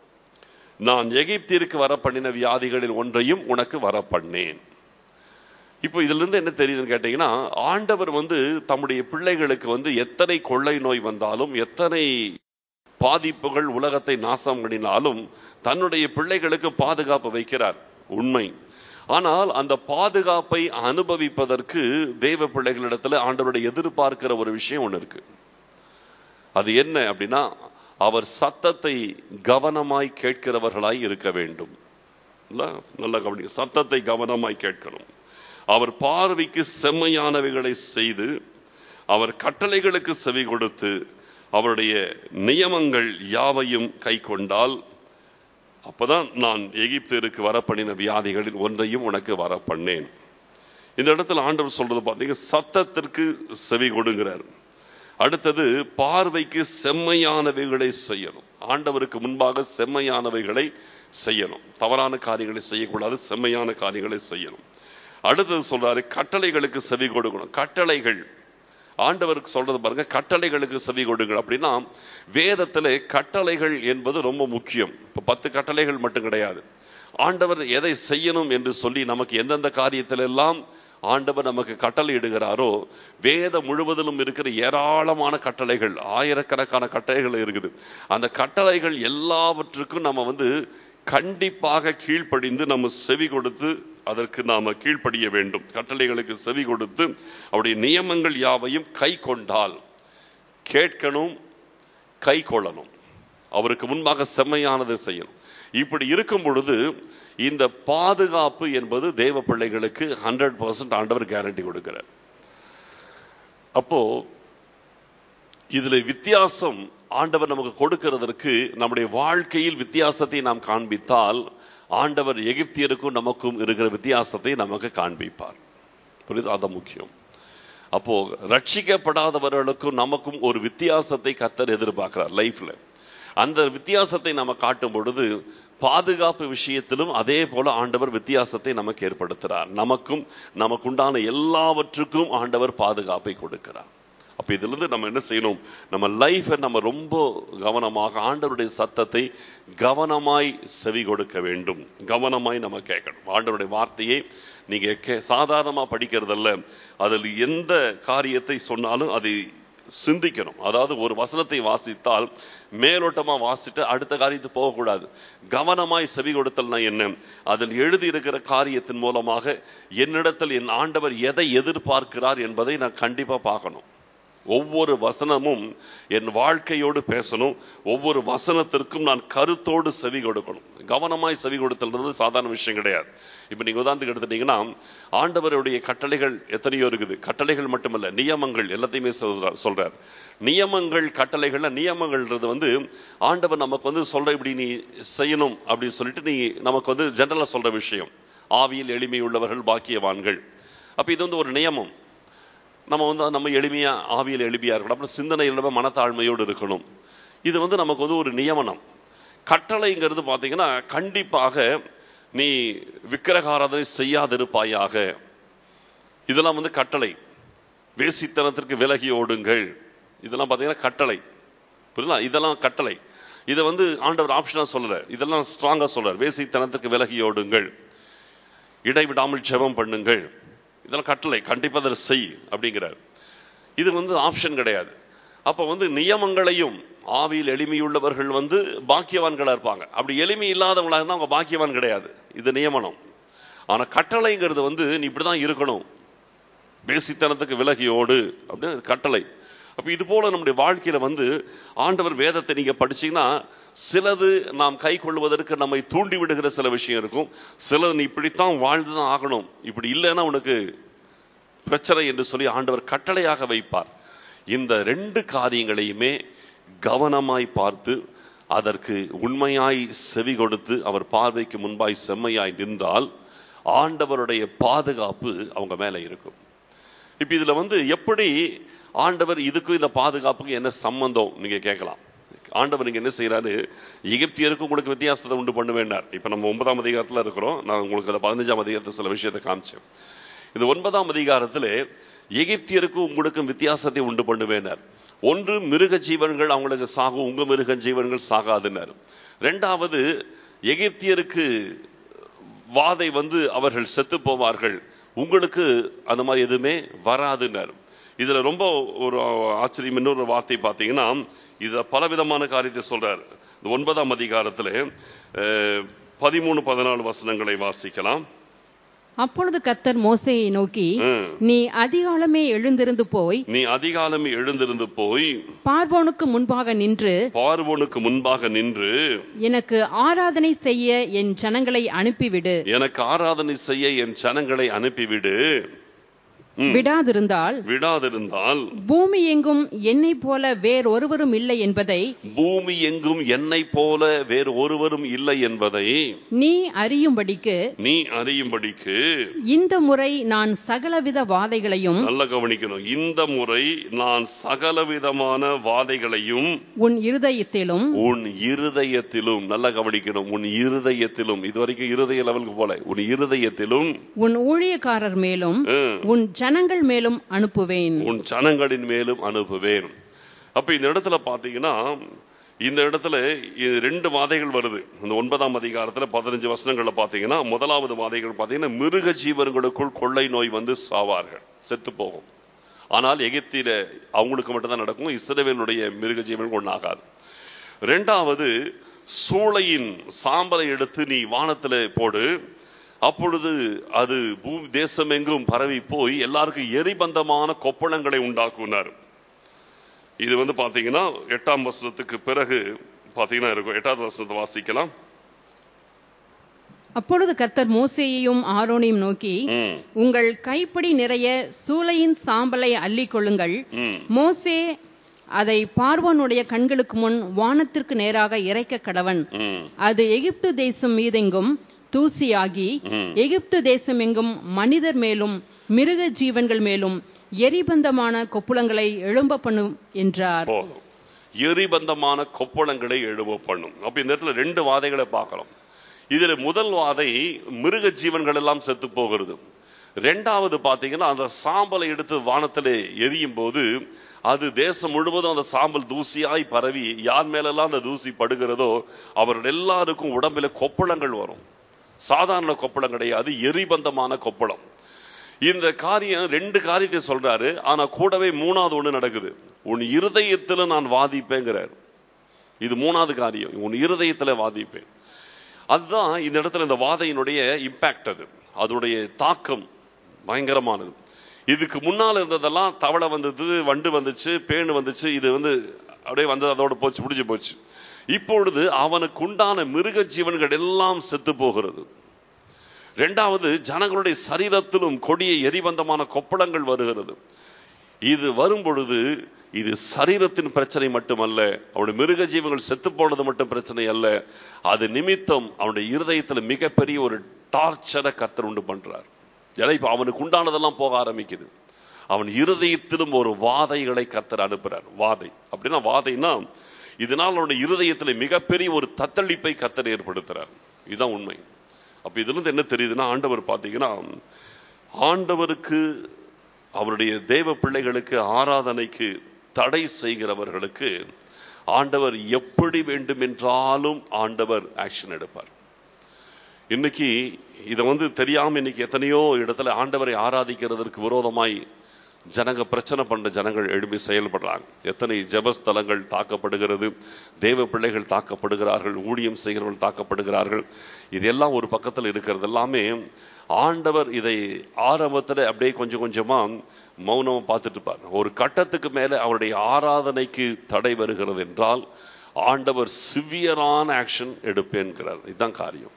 நான் எகிப்திற்கு வர பண்ணின வியாதிகளில் ஒன்றையும் உனக்கு வர பண்ணேன் இப்போ இதுல இருந்து என்ன தெரியுதுன்னு கேட்டீங்கன்னா ஆண்டவர் வந்து தம்முடைய பிள்ளைகளுக்கு வந்து எத்தனை கொள்ளை நோய் வந்தாலும் எத்தனை பாதிப்புகள் உலகத்தை நாசம் பண்ணினாலும் தன்னுடைய பிள்ளைகளுக்கு பாதுகாப்பு வைக்கிறார் உண்மை ஆனால் அந்த பாதுகாப்பை அனுபவிப்பதற்கு தெய்வ பிள்ளைகளிடத்துல ஆண்டவருடைய எதிர்பார்க்கிற ஒரு விஷயம் ஒண்ணு இருக்கு அது என்ன அப்படின்னா அவர் சத்தத்தை கவனமாய் கேட்கிறவர்களாய் இருக்க வேண்டும் இல்ல? நல்லா கவனி சத்தத்தை கவனமாய் கேட்கணும் அவர் பார்வைக்கு செம்மையானவைகளை செய்து அவர் கட்டளைகளுக்கு செவி கொடுத்து அவருடைய நியமங்கள் யாவையும் கை கொண்டால் அப்பதான் நான் எகிப்திற்கு வரப்பண்ணின வியாதிகளில் ஒன்றையும் உனக்கு வர பண்ணேன் இந்த இடத்துல ஆண்டவர் சொல்றது பார்த்தீங்க சத்தத்திற்கு செவி கொடுங்கிறார் அடுத்தது பார்வைக்கு செம்மையானவைகளை செய்யணும் ஆண்டவருக்கு முன்பாக செம்மையானவைகளை செய்யணும் தவறான காரியங்களை செய்யக்கூடாது செம்மையான காரியங்களை செய்யணும் அடுத்தது சொல்றாரு கட்டளைகளுக்கு செவி கொடுக்கணும் கட்டளைகள் ஆண்டவருக்கு சொல்றது பாருங்க கட்டளைகளுக்கு செவி கொடுங்கள் அப்படின்னா வேதத்துல கட்டளைகள் என்பது ரொம்ப முக்கியம் இப்ப பத்து கட்டளைகள் மட்டும் கிடையாது ஆண்டவர் எதை செய்யணும் என்று சொல்லி நமக்கு எந்தெந்த காரியத்தில் எல்லாம் ஆண்டவர் நமக்கு கட்டளை இடுகிறாரோ வேதம் முழுவதிலும் இருக்கிற ஏராளமான கட்டளைகள் ஆயிரக்கணக்கான கட்டளைகள் இருக்குது அந்த கட்டளைகள் எல்லாவற்றுக்கும் நம்ம வந்து கண்டிப்பாக கீழ்ப்படிந்து நம்ம செவி கொடுத்து அதற்கு நாம கீழ்ப்படிய வேண்டும் கட்டளைகளுக்கு செவி கொடுத்து அவருடைய நியமங்கள் யாவையும் கை கொண்டால் கேட்கணும் கை கொள்ளணும் அவருக்கு முன்பாக செம்மையானதை செய்யணும் இப்படி இருக்கும் பொழுது இந்த பாதுகாப்பு என்பது தேவ பிள்ளைகளுக்கு ஹண்ட்ரட் பர்சன்ட் ஆண்டவர் கேரண்டி கொடுக்கிறார் அப்போ இதுல வித்தியாசம் ஆண்டவர் நமக்கு கொடுக்கிறதற்கு நம்முடைய வாழ்க்கையில் வித்தியாசத்தை நாம் காண்பித்தால் ஆண்டவர் எகிப்தியருக்கும் நமக்கும் இருக்கிற வித்தியாசத்தை நமக்கு காண்பிப்பார் புரியுது அதான் முக்கியம் அப்போ ரட்சிக்கப்படாதவர்களுக்கும் நமக்கும் ஒரு வித்தியாசத்தை கத்தர் எதிர்பார்க்கிறார் லைஃப்ல அந்த வித்தியாசத்தை நம்ம காட்டும் பொழுது பாதுகாப்பு விஷயத்திலும் அதே போல ஆண்டவர் வித்தியாசத்தை நமக்கு ஏற்படுத்துறார் நமக்கும் நமக்குண்டான எல்லாவற்றுக்கும் ஆண்டவர் பாதுகாப்பை கொடுக்கிறார் அப்ப இதுல இருந்து நம்ம என்ன செய்யணும் நம்ம லைஃபை நம்ம ரொம்ப கவனமாக ஆண்டவருடைய சத்தத்தை கவனமாய் செவி கொடுக்க வேண்டும் கவனமாய் நம்ம கேட்கணும் ஆண்டவருடைய வார்த்தையை நீங்க கே சாதாரணமா படிக்கிறதல்ல அதில் எந்த காரியத்தை சொன்னாலும் அதை சிந்திக்கணும் அதாவது ஒரு வசனத்தை வாசித்தால் மேலோட்டமா வாசிட்டு அடுத்த காரியத்துக்கு போகக்கூடாது கவனமாய் செவி கொடுத்தல்னா என்ன அதில் எழுதி இருக்கிற காரியத்தின் மூலமாக என்னிடத்தில் என் ஆண்டவர் எதை எதிர்பார்க்கிறார் என்பதை நான் கண்டிப்பா பார்க்கணும் ஒவ்வொரு வசனமும் என் வாழ்க்கையோடு பேசணும் ஒவ்வொரு வசனத்திற்கும் நான் கருத்தோடு செவி கொடுக்கணும் கவனமாய் செவி கொடுத்தல்ன்றது சாதாரண விஷயம் கிடையாது இப்ப நீங்க உதாரணத்துக்கு எடுத்துட்டீங்கன்னா ஆண்டவருடைய கட்டளைகள் எத்தனையோ இருக்குது கட்டளைகள் மட்டுமல்ல நியமங்கள் எல்லாத்தையுமே சொல்றார் சொல்றார் நியமங்கள் கட்டளைகள்ல நியமங்கள்ன்றது வந்து ஆண்டவர் நமக்கு வந்து சொல்ற இப்படி நீ செய்யணும் அப்படின்னு சொல்லிட்டு நீ நமக்கு வந்து ஜெனரலா சொல்ற விஷயம் ஆவியில் எளிமை உள்ளவர்கள் பாக்கியவான்கள் அப்ப இது வந்து ஒரு நியமம் நம்ம வந்து நம்ம எளிமையா ஆவியில் எளிமையா இருக்கணும் அப்புறம் சிந்தனை இல்லாம மனத்தாழ்மையோடு இருக்கணும் இது வந்து நமக்கு வந்து ஒரு நியமனம் கட்டளைங்கிறது பார்த்தீங்கன்னா கண்டிப்பாக நீ விக்கிரகாராதனை செய்யாதிருப்பாயாக இதெல்லாம் வந்து கட்டளை வேசித்தனத்திற்கு விலகி ஓடுங்கள் இதெல்லாம் பார்த்தீங்கன்னா கட்டளை புரியுதா இதெல்லாம் கட்டளை இதை வந்து ஆண்டவர் ஆப்ஷனா சொல்லல இதெல்லாம் ஸ்ட்ராங்கா சொல்றார் வேசித்தனத்துக்கு விலகி ஓடுங்கள் இடைவிடாமல் ஜெபம் பண்ணுங்கள் இதெல்லாம் கட்டளை கண்டிப்பா அதை செய் அப்படிங்கிறார் இது வந்து ஆப்ஷன் கிடையாது அப்ப வந்து நியமங்களையும் ஆவியில் எளிமையுள்ளவர்கள் வந்து பாக்கியவான்களா இருப்பாங்க அப்படி எளிமை இல்லாதவங்களா இருந்தா அவங்க பாக்கியவான் கிடையாது இது நியமனம் ஆனா கட்டளைங்கிறது வந்து நீ இப்படிதான் இருக்கணும் பேசித்தனத்துக்கு விலகியோடு அப்படின்னு அது கட்டளை அப்ப இது போல நம்முடைய வாழ்க்கையில வந்து ஆண்டவர் வேதத்தை நீங்க படிச்சீங்கன்னா சிலது நாம் கை கொள்வதற்கு நம்மை தூண்டி விடுகிற சில விஷயம் இருக்கும் சிலது நீ இப்படித்தான் வாழ்ந்துதான் ஆகணும் இப்படி இல்லைன்னா உனக்கு பிரச்சனை என்று சொல்லி ஆண்டவர் கட்டளையாக வைப்பார் இந்த ரெண்டு காரியங்களையுமே கவனமாய் பார்த்து அதற்கு உண்மையாய் செவி கொடுத்து அவர் பார்வைக்கு முன்பாய் செம்மையாய் நின்றால் ஆண்டவருடைய பாதுகாப்பு அவங்க மேல இருக்கும் இப்ப இதுல வந்து எப்படி ஆண்டவர் இதுக்கும் இந்த பாதுகாப்புக்கும் என்ன சம்பந்தம் நீங்க கேட்கலாம் ஆண்டவர் நீங்க என்ன செய்யறாரு எகிப்தியருக்கும் உங்களுக்கு வித்தியாசத்தை உண்டு பண்ண வேண்டார் இப்ப நம்ம ஒன்பதாம் அதிகாரத்துல இருக்கிறோம் நான் உங்களுக்கு அந்த பதினஞ்சாம் அதிகாரத்துல சில விஷயத்தை காமிச்சேன் இந்த ஒன்பதாம் அதிகாரத்துல எகிப்தியருக்கும் உங்களுக்கும் வித்தியாசத்தை உண்டு பண்ணுவேனார் ஒன்று மிருக ஜீவன்கள் அவங்களுக்கு சாகும் உங்க மிருக ஜீவன்கள் சாகாதுன்னார் ரெண்டாவது எகிப்தியருக்கு வாதை வந்து அவர்கள் செத்து போவார்கள் உங்களுக்கு அந்த மாதிரி எதுவுமே வராதுன்னார் இதுல ரொம்ப ஒரு ஆச்சரியம் இன்னொரு வார்த்தை பார்த்தீங்கன்னா இதுல பலவிதமான காரியத்தை சொல்றார் இந்த ஒன்பதாம் அதிகாரத்துல பதிமூணு பதினாலு வசனங்களை வாசிக்கலாம் அப்பொழுது கர்த்தர் மோசேயை நோக்கி ம். நீ அதிகாலமே எழுந்திருந்து போய் நீ அதிகாலமே எழுந்திருந்து போய் பார்வோனுக்கு முன்பாக நின்று பார்வோனுக்கு முன்பாக நின்று எனக்கு ஆராதனை செய்ய என் ஜனங்களை அனுப்பிவிடு எனக்கு ஆராதனை செய்ய என் ஜனங்களை அனுப்பிவிடு ம். விடாதிருந்தால் விடாதிருந்தால் பூமி எங்கும் என்னைப் போல வேறொருவரும் இல்லை என்பதை பூமி எங்கும் என்னை போல வேறு ஒருவரும் இல்லை என்பதை நீ அறியும்படிக்கு நீ அறியும்படிக்கு இந்த முறை நான் சகலவித வாதைகளையும் நல்ல கவனிக்கணும் இந்த முறை நான் சகலவிதமான வாதைகளையும் உன் இருதயத்திலும் உன் இருதயத்திலும் நல்ல கவனிக்கணும் உன் இருதயத்திலும் இதுவரைக்கும் இருதய லெவலுக்கு போல உன் இருதயத்திலும் உன் ஊழியக்காரர் மேலும் ம், உன் ஜனங்கள் மேலும் அனுப்புவேன் உன் ஜனங்களின் மேலும் அனுப்புவேன் அப்ப இந்த இடத்துல பாத்தீங்கன்னா இந்த இடத்துல இது ரெண்டு வாதைகள் வருது இந்த ஒன்பதாம் அதிகாரத்துல பதினஞ்சு வசனங்கள்ல பாத்தீங்கன்னா முதலாவது வாதைகள் பாத்தீங்கன்னா மிருக ஜீவன்களுக்குள் கொள்ளை நோய் வந்து சாவார்கள் செத்து போகும் ஆனால் எகிப்தில அவங்களுக்கு மட்டும்தான் நடக்கும் இஸ்ரவேலுடைய மிருக ஜீவன் ஒன்றாகாது ரெண்டாவது சூளையின் சாம்பலை எடுத்து நீ வானத்துல போடு அப்பொழுது அது பூமி தேசம் எங்கும் பரவி போய் எல்லாருக்கும் எரிபந்தமான கொப்பளங்களை உண்டாக்குனார் இது வந்து பாத்தீங்கன்னா எட்டாம் வசனத்துக்கு பிறகு பாத்தீங்கன்னா இருக்கும் எட்டாவது வசனத்தை வாசிக்கலாம் அப்பொழுது கர்த்தர் மோசேயையும் ஆரோனையும் நோக்கி ம், உங்கள் கைப்பிடி நிறைய சூளையின் சாம்பலை அள்ளிக் கொள்ளுங்கள் ம், மோசே அதை பார்வோனுடைய கண்களுக்கு முன் வானத்திற்கு நேராக இறைக்க கடவன் ம், அது எகிப்து தேசம் மீதெங்கும் தூசியாகி ம். எகிப்து தேசம் எங்கும் மனிதர் மேலும் மிருக ஜீவன்கள் மேலும் எரிபந்தமான கொப்புளங்களை எழும்ப பண்ணும் என்றார் போதும் எரிபந்தமான கொப்பளங்களை எழுவ பண்ணும் அப்ப இந்த இடத்துல ரெண்டு வாதைகளை பார்க்கலாம் இதுல முதல் வாதை மிருக ஜீவன்கள் எல்லாம் செத்து போகிறது ரெண்டாவது பாத்தீங்கன்னா அந்த சாம்பலை எடுத்து வானத்திலே எரியும் போது அது தேசம் முழுவதும் அந்த சாம்பல் தூசியாய் பரவி யார் மேலெல்லாம் அந்த தூசி படுகிறதோ அவர்கள் எல்லாருக்கும் உடம்பில கொப்பளங்கள் வரும் சாதாரண கொப்பளம் கிடையாது எரிபந்தமான கொப்பளம் இந்த காரியம் ரெண்டு காரியத்தை சொல்றாரு ஆனா கூடவே மூணாவது ஒண்ணு நடக்குது உன் இருதயத்துல நான் வாதிப்பேங்கிறார் இது மூணாவது காரியம் உன் இருதயத்துல வாதிப்பேன் அதுதான் இந்த இடத்துல இந்த வாதையினுடைய இம்பாக்ட் அது அதனுடைய தாக்கம் பயங்கரமானது இதுக்கு முன்னால் இருந்ததெல்லாம் தவளை வந்தது வண்டு வந்துச்சு பேணு வந்துச்சு இது வந்து அப்படியே வந்தது அதோட போச்சு முடிஞ்சு போச்சு இப்பொழுது அவனுக்கு உண்டான மிருக ஜீவன்கள் எல்லாம் செத்து போகிறது ரெண்டாவது ஜனங்களுடைய சரீரத்திலும் கொடிய எரிபந்தமான கொப்பளங்கள் வருகிறது இது வரும் பொழுது இது சரீரத்தின் பிரச்சனை மட்டுமல்ல அவனுடைய மிருக ஜீவங்கள் செத்து போனது மட்டும் பிரச்சனை அல்ல அது நிமித்தம் அவனுடைய இருதயத்துல மிகப்பெரிய ஒரு டார்ச்சரை கத்தர் உண்டு பண்றார் ஏன்னா இப்ப அவனுக்கு உண்டானதெல்லாம் போக ஆரம்பிக்குது அவன் இருதயத்திலும் ஒரு வாதைகளை கத்தர் அனுப்புறார் வாதை அப்படின்னா வாதைன்னா இதனால் அவனுடைய இருதயத்துல மிகப்பெரிய ஒரு தத்தளிப்பை கத்தர் ஏற்படுத்துறார் இதுதான் உண்மை அப்ப இதுல இருந்து என்ன தெரியுதுன்னா ஆண்டவர் பாத்தீங்கன்னா ஆண்டவருக்கு அவருடைய தேவ பிள்ளைகளுக்கு ஆராதனைக்கு தடை செய்கிறவர்களுக்கு ஆண்டவர் எப்படி வேண்டுமென்றாலும் ஆண்டவர் ஆக்ஷன் எடுப்பார் இன்னைக்கு இதை வந்து தெரியாம இன்னைக்கு எத்தனையோ இடத்துல ஆண்டவரை ஆராதிக்கிறதற்கு விரோதமாய் ஜனங்க பிரச்சனை பண்ற ஜனங்கள் எழுப்பி செயல்படுறாங்க எத்தனை ஜபஸ்தலங்கள் தாக்கப்படுகிறது தேவ பிள்ளைகள் தாக்கப்படுகிறார்கள் ஊழியம் செய்கிறவர்கள் தாக்கப்படுகிறார்கள் இதெல்லாம் ஒரு பக்கத்தில் இருக்கிறது எல்லாமே ஆண்டவர் இதை ஆரம்பத்தில் அப்படியே கொஞ்சம் கொஞ்சமா மௌனம் பார்த்துட்டு இருப்பார் ஒரு கட்டத்துக்கு மேல அவருடைய ஆராதனைக்கு தடை வருகிறது என்றால் ஆண்டவர் சிவியரான ஆக்ஷன் எடுப்பேன்கிறார் இதுதான் காரியம்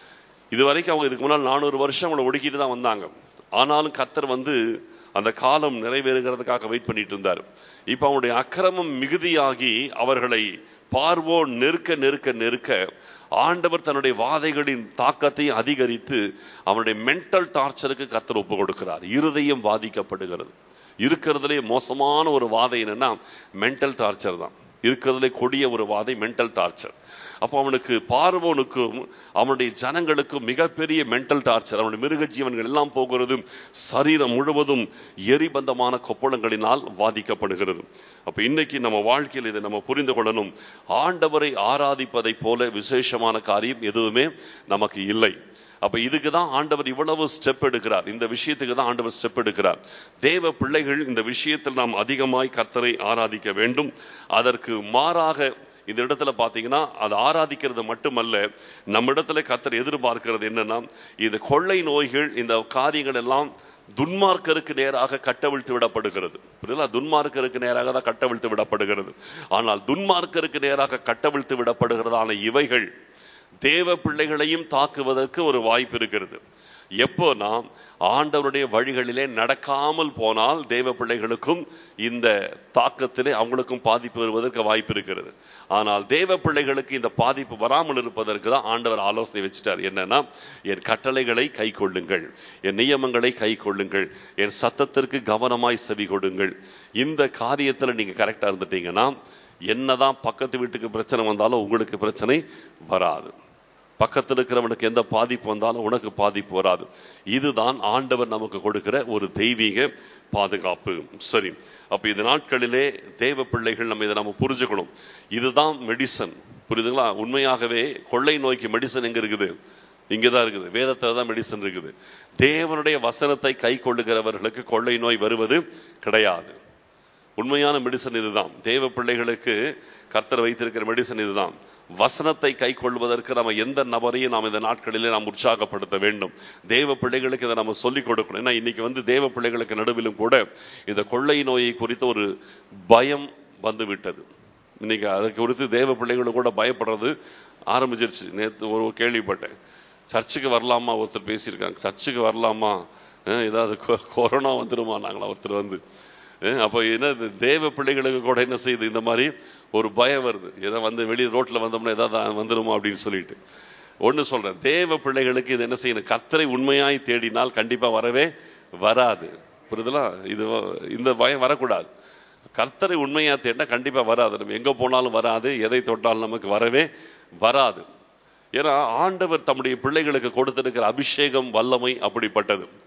இது வரைக்கும் அவங்க இதுக்கு முன்னால் நானூறு வருஷம் அவங்களை ஒடுக்கிட்டு தான் வந்தாங்க ஆனாலும் கர்த்தர் வந்து அந்த காலம் நிறைவேறுகிறதுக்காக வெயிட் பண்ணிட்டு இருந்தார் இப்ப அவனுடைய அக்கிரமம் மிகுதியாகி அவர்களை பார்வோ நெருக்க நெருக்க நெருக்க ஆண்டவர் தன்னுடைய வாதைகளின் தாக்கத்தை அதிகரித்து அவனுடைய மென்டல் டார்ச்சருக்கு கத்தர் ஒப்பு கொடுக்கிறார் இருதயம் பாதிக்கப்படுகிறது இருக்கிறதுலே மோசமான ஒரு வாதை என்னன்னா மென்டல் டார்ச்சர் தான் இருக்கிறதுலே கொடிய ஒரு வாதை மென்டல் டார்ச்சர் அப்போ அவனுக்கு பார்வோனுக்கும் அவனுடைய ஜனங்களுக்கும் மிகப்பெரிய மென்டல் டார்ச்சர் அவனுடைய மிருக ஜீவன்கள் எல்லாம் போகிறது சரீரம் முழுவதும் எரிபந்தமான கொப்பளங்களினால் பாதிக்கப்படுகிறது அப்ப இன்னைக்கு நம்ம வாழ்க்கையில் இதை நம்ம புரிந்து கொள்ளணும் ஆண்டவரை ஆராதிப்பதை போல விசேஷமான காரியம் எதுவுமே நமக்கு இல்லை அப்ப இதுக்கு தான் ஆண்டவர் இவ்வளவு ஸ்டெப் எடுக்கிறார் இந்த விஷயத்துக்கு தான் ஆண்டவர் ஸ்டெப் எடுக்கிறார் தேவ பிள்ளைகள் இந்த விஷயத்தில் நாம் அதிகமாய் கர்த்தரை ஆராதிக்க வேண்டும் அதற்கு மாறாக இந்த இடத்துல பாத்தீங்கன்னா அது ஆராதிக்கிறது மட்டுமல்ல நம்ம இடத்துல கத்தர் எதிர்பார்க்கிறது என்னன்னா இந்த கொள்ளை நோய்கள் இந்த காரியங்கள் எல்லாம் துன்மார்க்கருக்கு நேராக கட்டவிழ்த்து விடப்படுகிறது புரியல துன்மார்க்கருக்கு நேராக தான் கட்டவிழ்த்து விடப்படுகிறது ஆனால் துன்மார்க்கருக்கு நேராக கட்டவிழ்த்து விடப்படுகிறதான இவைகள் தேவ பிள்ளைகளையும் தாக்குவதற்கு ஒரு வாய்ப்பு இருக்கிறது எப்போ நாம் ஆண்டவருடைய வழிகளிலே நடக்காமல் போனால் தேவ பிள்ளைகளுக்கும் இந்த தாக்கத்திலே அவங்களுக்கும் பாதிப்பு வருவதற்கு வாய்ப்பு இருக்கிறது ஆனால் தேவ பிள்ளைகளுக்கு இந்த பாதிப்பு வராமல் இருப்பதற்கு தான் ஆண்டவர் ஆலோசனை வச்சுட்டார் என்னன்னா என் கட்டளைகளை கை கொள்ளுங்கள் என் நியமங்களை கை கொள்ளுங்கள் என் சத்தத்திற்கு கவனமாய் செவி கொடுங்கள் இந்த காரியத்துல நீங்க கரெக்டா இருந்துட்டீங்கன்னா என்னதான் பக்கத்து வீட்டுக்கு பிரச்சனை வந்தாலும் உங்களுக்கு பிரச்சனை வராது பக்கத்தில் இருக்கிறவனுக்கு எந்த பாதிப்பு வந்தாலும் உனக்கு பாதிப்பு வராது இதுதான் ஆண்டவர் நமக்கு கொடுக்கிற ஒரு தெய்வீக பாதுகாப்பு சரி அப்ப இந்த நாட்களிலே தேவ பிள்ளைகள் நம்ம இதை நம்ம புரிஞ்சுக்கணும் இதுதான் மெடிசன் புரியுதுங்களா உண்மையாகவே கொள்ளை நோய்க்கு மெடிசன் எங்க இருக்குது இங்கதான் இருக்குது வேதத்துல தான் மெடிசன் இருக்குது தேவனுடைய வசனத்தை கை கொள்ளுகிறவர்களுக்கு கொள்ளை நோய் வருவது கிடையாது உண்மையான மெடிசன் இதுதான் தேவ பிள்ளைகளுக்கு கர்த்தர் வைத்திருக்கிற மெடிசன் இதுதான் வசனத்தை கை கொள்வதற்கு நம்ம எந்த நபரையும் நாம் இந்த நாட்களிலே நாம் உற்சாகப்படுத்த வேண்டும் தேவ பிள்ளைகளுக்கு இதை நம்ம சொல்லிக் கொடுக்கணும் ஏன்னா இன்னைக்கு வந்து தேவ பிள்ளைகளுக்கு நடுவிலும் கூட இந்த கொள்ளை நோயை குறித்த ஒரு பயம் வந்து விட்டது இன்னைக்கு அதை குறித்து தேவ பிள்ளைகளும் கூட பயப்படுறது ஆரம்பிச்சிருச்சு நேற்று ஒரு கேள்விப்பட்டேன் சர்ச்சுக்கு வரலாமா ஒருத்தர் பேசியிருக்காங்க சர்ச்சுக்கு வரலாமா அஹ் ஏதாவது கொ- கொரோனா வந்துருமா நாங்களா ஒருத்தர் வந்து அஹ் அப்போ என்ன இது தேவ பிள்ளைகளுக்கு கூட என்ன செய்யுது இந்த மாதிரி ஒரு பயம் வருது ஏதோ வந்து வெளியே ரோட்ல வந்தோம்னா ஏதாவது வந்துருமா அப்படின்னு சொல்லிட்டு ஒண்ணு சொல்றேன் தேவ பிள்ளைகளுக்கு இது என்ன செய்யணும் கத்தரை உண்மையாய் தேடினால் கண்டிப்பா வரவே வராது புரியுதுங்களா இது வ- இந்த பயம் வரக்கூடாது கர்த்தரை உண்மையா தேடினா கண்டிப்பா வராது நம்ம எங்க போனாலும் வராது எதை தொட்டாலும் நமக்கு வரவே வராது ஏன்னா ஆண்டவர் தம்முடைய பிள்ளைகளுக்கு கொடுத்திருக்கிற அபிஷேகம் வல்லமை அப்படிப்பட்டது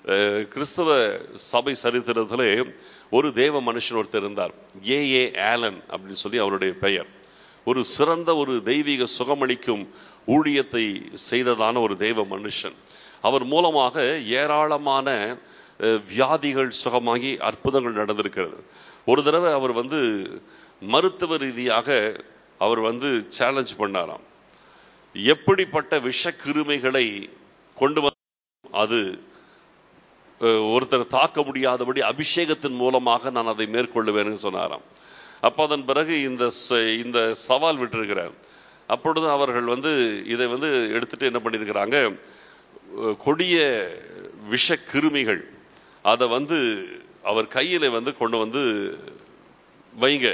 அஹ், கிறிஸ்தவ சபை சரித்திரத்திலே ஒரு தேவ மனுஷன் ஒருத்தர் இருந்தார் ஏ ஏ ஆலன் அப்படின்னு சொல்லி அவருடைய பெயர் ஒரு சிறந்த ஒரு தெய்வீக சுகமளிக்கும் ஊழியத்தை செய்ததான ஒரு தெய்வ மனுஷன் அவர் மூலமாக ஏராளமான அஹ், வியாதிகள் சுகமாகி அற்புதங்கள் நடந்திருக்கிறது ஒரு தடவை அவர் வந்து மருத்துவ ரீதியாக அவர் வந்து சேலஞ்ச் பண்ணாராம் எப்படிப்பட்ட விஷக்கிருமிகளை கொண்டு வந்து அது அஹ், ஒருத்தர் தாக்க முடியாதபடி அபிஷேகத்தின் மூலமாக நான் அதை மேற்கொள்ளுவேன்னு சொன்னாராம் அப்போ அதன் பிறகு இந்த ச- இந்த சவால் விட்டிருக்கிறார் அப்பொழுது அவர்கள் வந்து இதை வந்து எடுத்துட்டு என்ன பண்ணியிருக்கிறாங்க அஹ், கொடிய விஷக்கிருமிகள் அதை வந்து அவர் கையில வந்து கொண்டு வந்து வைங்க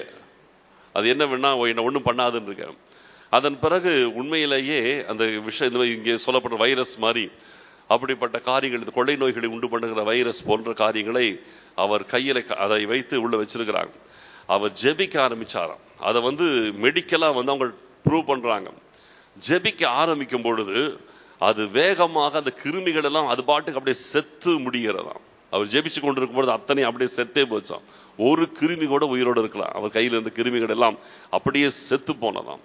அது என்ன வேணா என்ன ஒன்றும் பண்ணாதுன்னு இருக்கேன் அதன் பிறகு உண்மையிலேயே அந்த விஷயம் இந்த இங்கே சொல்லப்படுற வைரஸ் மாதிரி அப்படிப்பட்ட காரியங்கள் இந்த கொள்ளை நோய்களை உண்டு பண்ணுகிற வைரஸ் போன்ற காரியங்களை அவர் கையில க- அதை வைத்து உள்ள வச்சிருக்கிறாங்க அவர் ஜெபிக்க ஆரம்பிச்சாராம் அதை வந்து மெடிக்கலா வந்து அவங்க ப்ரூவ் பண்றாங்க ஜெபிக்க ஆரம்பிக்கும் பொழுது அது வேகமாக அந்த கிருமிகள் எல்லாம் அது பாட்டுக்கு அப்படியே செத்து முடிகிறதாம் அவர் ஜெபிச்சு கொண்டிருக்கும் பொழுது அத்தனை அப்படியே செத்தே போச்சாம் ஒரு கிருமி கூட உயிரோடு இருக்கலாம் அவர் கையில இருந்த கிருமிகள் எல்லாம் அப்படியே செத்து போனதாம்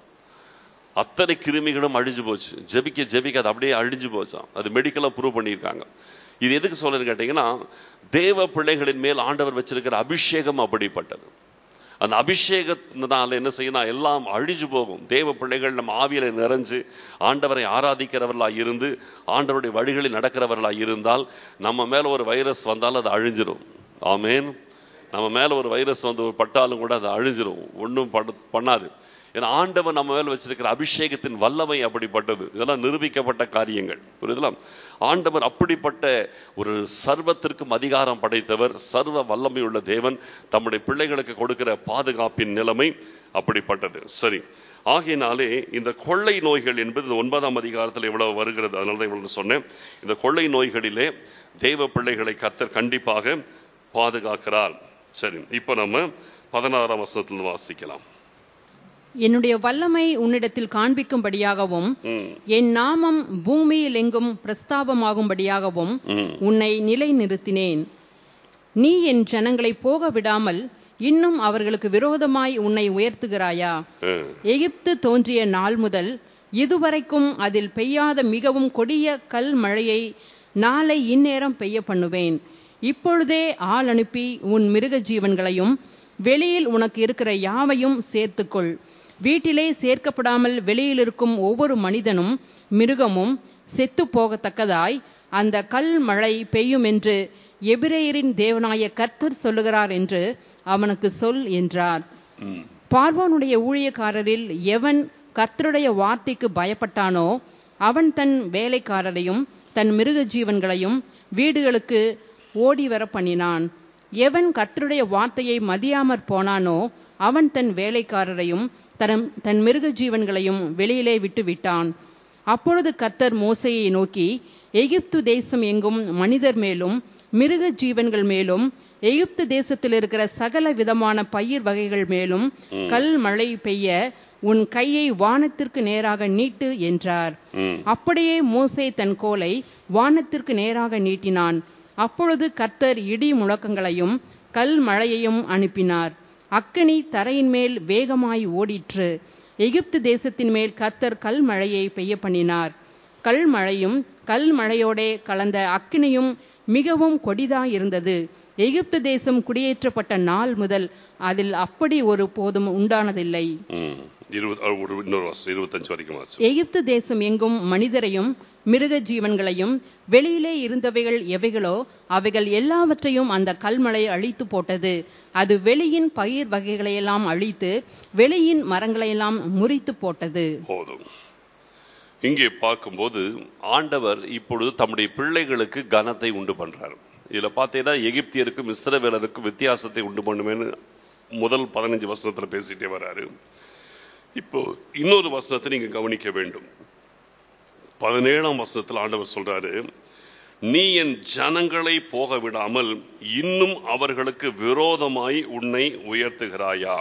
அத்தனை கிருமிகளும் அழிஞ்சு போச்சு ஜெபிக்க ஜெபிக்க அது அப்படியே அழிஞ்சு போச்சாம் அது மெடிக்கலா ப்ரூவ் பண்ணியிருக்காங்க இது எதுக்கு சொல்றேன்னு கேட்டீங்கன்னா தேவ பிள்ளைகளின் மேல் ஆண்டவர் வச்சிருக்கிற அபிஷேகம் அப்படிப்பட்டது அந்த அபிஷேகத்தினால என்ன செய்யணும் எல்லாம் அழிஞ்சு போகும் தேவ பிள்ளைகள் நம்ம ஆவியில நிறைஞ்சு ஆண்டவரை ஆராதிக்கிறவர்களா இருந்து ஆண்டவருடைய வழிகளில் நடக்கிறவர்களா இருந்தால் நம்ம மேல ஒரு வைரஸ் வந்தாலும் அது அழிஞ்சிரும் ஆமேன் நம்ம மேல ஒரு வைரஸ் வந்து பட்டாலும் கூட அது அழிஞ்சிரும் ஒன்றும் பண்ணாது ஏன்னா ஆண்டவர் நம்ம மேல வச்சிருக்கிற அபிஷேகத்தின் வல்லமை அப்படிப்பட்டது இதெல்லாம் நிரூபிக்கப்பட்ட காரியங்கள் புரியுதுல ஆண்டவர் அப்படிப்பட்ட ஒரு சர்வத்திற்கும் அதிகாரம் படைத்தவர் சர்வ வல்லமை உள்ள தேவன் தம்முடைய பிள்ளைகளுக்கு கொடுக்கிற பாதுகாப்பின் நிலைமை அப்படிப்பட்டது சரி ஆகையினாலே இந்த கொள்ளை நோய்கள் என்பது இந்த ஒன்பதாம் அதிகாரத்தில் இவ்வளவு வருகிறது அதனால தான் இவ்வளவு சொன்னேன் இந்த கொள்ளை நோய்களிலே தெய்வ பிள்ளைகளை கர்த்தர் கண்டிப்பாக பாதுகாக்கிறார் சரி இப்போ நம்ம பதினாறாம் வசனத்தில் வாசிக்கலாம் என்னுடைய வல்லமை உன்னிடத்தில் காண்பிக்கும்படியாகவும் ம், என் நாமம் பூமியில் எங்கும் பிரஸ்தாபமாகும்படியாகவும் ம், உன்னை நிலைநிறுத்தினேன் நீ என் ஜனங்களை போக விடாமல் இன்னும் அவர்களுக்கு விரோதமாய் உன்னை உயர்த்துகிறாயா ம், எகிப்து தோன்றிய நாள் முதல் இதுவரைக்கும் அதில் பெய்யாத மிகவும் கொடிய கல் மழையை நாளை இந்நேரம் பெய்ய பண்ணுவேன் இப்பொழுதே ஆள் அனுப்பி உன் மிருக ஜீவன்களையும் வெளியில் உனக்கு இருக்கிற யாவையும் சேர்த்துக்கொள் வீட்டிலே சேர்க்கப்படாமல் வெளியில் இருக்கும் ஒவ்வொரு மனிதனும் மிருகமும் செத்து போகத்தக்கதாய் அந்த கல் மழை பெய்யும் என்று எபிரேயரின் தேவனாய கர்த்தர் சொல்லுகிறார் என்று அவனுக்கு சொல் என்றார் ம். பார்வோனுடைய ஊழியக்காரரில் எவன் கர்த்தருடைய வார்த்தைக்கு பயப்பட்டானோ அவன் தன் வேலைக்காரரையும் தன் மிருக ஜீவன்களையும் வீடுகளுக்கு ஓடி வர பண்ணினான் எவன் கர்த்தருடைய வார்த்தையை மதியாமற் போனானோ அவன் தன் வேலைக்காரரையும் தன் தன் மிருக ஜீவன்களையும் வெளியிலே விட்டு விட்டான் அப்பொழுது கர்த்தர் மோசையை நோக்கி எகிப்து தேசம் எங்கும் மனிதர் மேலும் மிருக ஜீவன்கள் மேலும் எகிப்து தேசத்தில் இருக்கிற சகல விதமான பயிர் வகைகள் மேலும் கல் மழை பெய்ய உன் கையை வானத்திற்கு நேராக நீட்டு என்றார் ம். அப்படியே மோசே தன் கோலை வானத்திற்கு நேராக நீட்டினான் அப்பொழுது கர்த்தர் இடி முழக்கங்களையும் கல் மழையையும் அனுப்பினார் அக்கினி தரையின் மேல் வேகமாய் ஓடிற்று எகிப்து தேசத்தின் மேல் கர்த்தர் கல் மழையை பெய்ய பண்ணினார் கல் மழையும் கல் மழையோடே கலந்த அக்கினியும் மிகவும் கொடிதாய் இருந்தது எகிப்து தேசம் குடியேற்றப்பட்ட நாள் முதல் அதில் அப்படி ஒரு போதும் உண்டானதில்லை ம். இருபது அஹ், ஒரு இன்னொரு வருஷம் இருபத்தஞ்சு வரைக்கும் வாசி எகிப்து தேசம் எங்கும் மனிதரையும் மிருக ஜீவன்களையும் வெளியிலே இருந்தவைகள் எவைகளோ அவைகள் எல்லாவற்றையும் அந்த கல்மழை அழித்து போட்டது அது வெளியின் பயிர் வகைகளையெல்லாம் அழித்து வெளியின் மரங்களையெல்லாம் முறித்து போட்டது போதும் இங்கே பார்க்கும்போது ஆண்டவர் இப்பொழுது தம்முடைய பிள்ளைகளுக்கு கனத்தை உண்டு பண்றார் இதுல பார்த்தீங்கன்னா எகிப்தியருக்கும் இஸ்ரவேலருக்கும் வித்தியாசத்தை உண்டு பண்ணுவேன்னு முதல் பதினஞ்சு வசனத்துல பேசிட்டே வராரு இப்போ இன்னொரு வசனத்தை நீங்க கவனிக்க வேண்டும் பதினேழாம் வசனத்தில் ஆண்டவர் சொல்றாரு நீ என் ஜனங்களை போக விடாமல் இன்னும் அவர்களுக்கு விரோதமாய் உன்னை உயர்த்துகிறாயா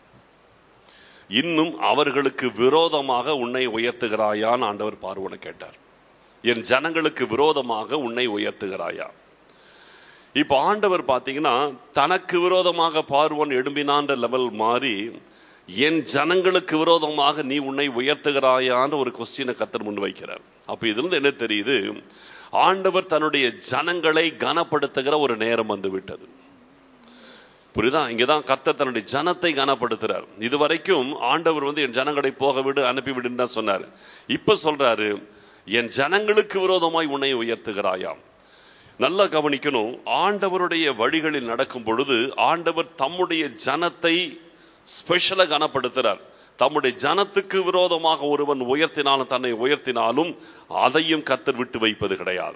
இன்னும் அவர்களுக்கு விரோதமாக உன்னை உயர்த்துகிறாயான்னு ஆண்டவர் பார்வனை கேட்டார் என் ஜனங்களுக்கு விரோதமாக உன்னை உயர்த்துகிறாயா இப்ப ஆண்டவர் பாத்தீங்கன்னா தனக்கு விரோதமாக பார்வோன் எழும்பினான்ற லெவல் மாறி என் ஜனங்களுக்கு விரோதமாக நீ உன்னை உயர்த்துகிறாயான்னு ஒரு கொஸ்டினை கத்தர் முன் வைக்கிறார் அப்ப இதுல இருந்து என்ன தெரியுது ஆண்டவர் தன்னுடைய ஜனங்களை கனப்படுத்துகிற ஒரு நேரம் வந்து விட்டது புரியுதா இங்கதான் கர்த்தர் தன்னுடைய ஜனத்தை கனப்படுத்துறார் இதுவரைக்கும் ஆண்டவர் வந்து என் ஜனங்களை போக விடு அனுப்பி விடுன்னு தான் சொன்னாரு இப்ப சொல்றாரு என் ஜனங்களுக்கு விரோதமாய் உன்னை உயர்த்துகிறாயாம் நல்லா கவனிக்கணும் ஆண்டவருடைய வழிகளில் நடக்கும் பொழுது ஆண்டவர் தம்முடைய ஜனத்தை ஸ்பெஷலா கனப்படுத்துறார் தம்முடைய ஜனத்துக்கு விரோதமாக ஒருவன் உயர்த்தினாலும் தன்னை உயர்த்தினாலும் அதையும் கத்தர் விட்டு வைப்பது கிடையாது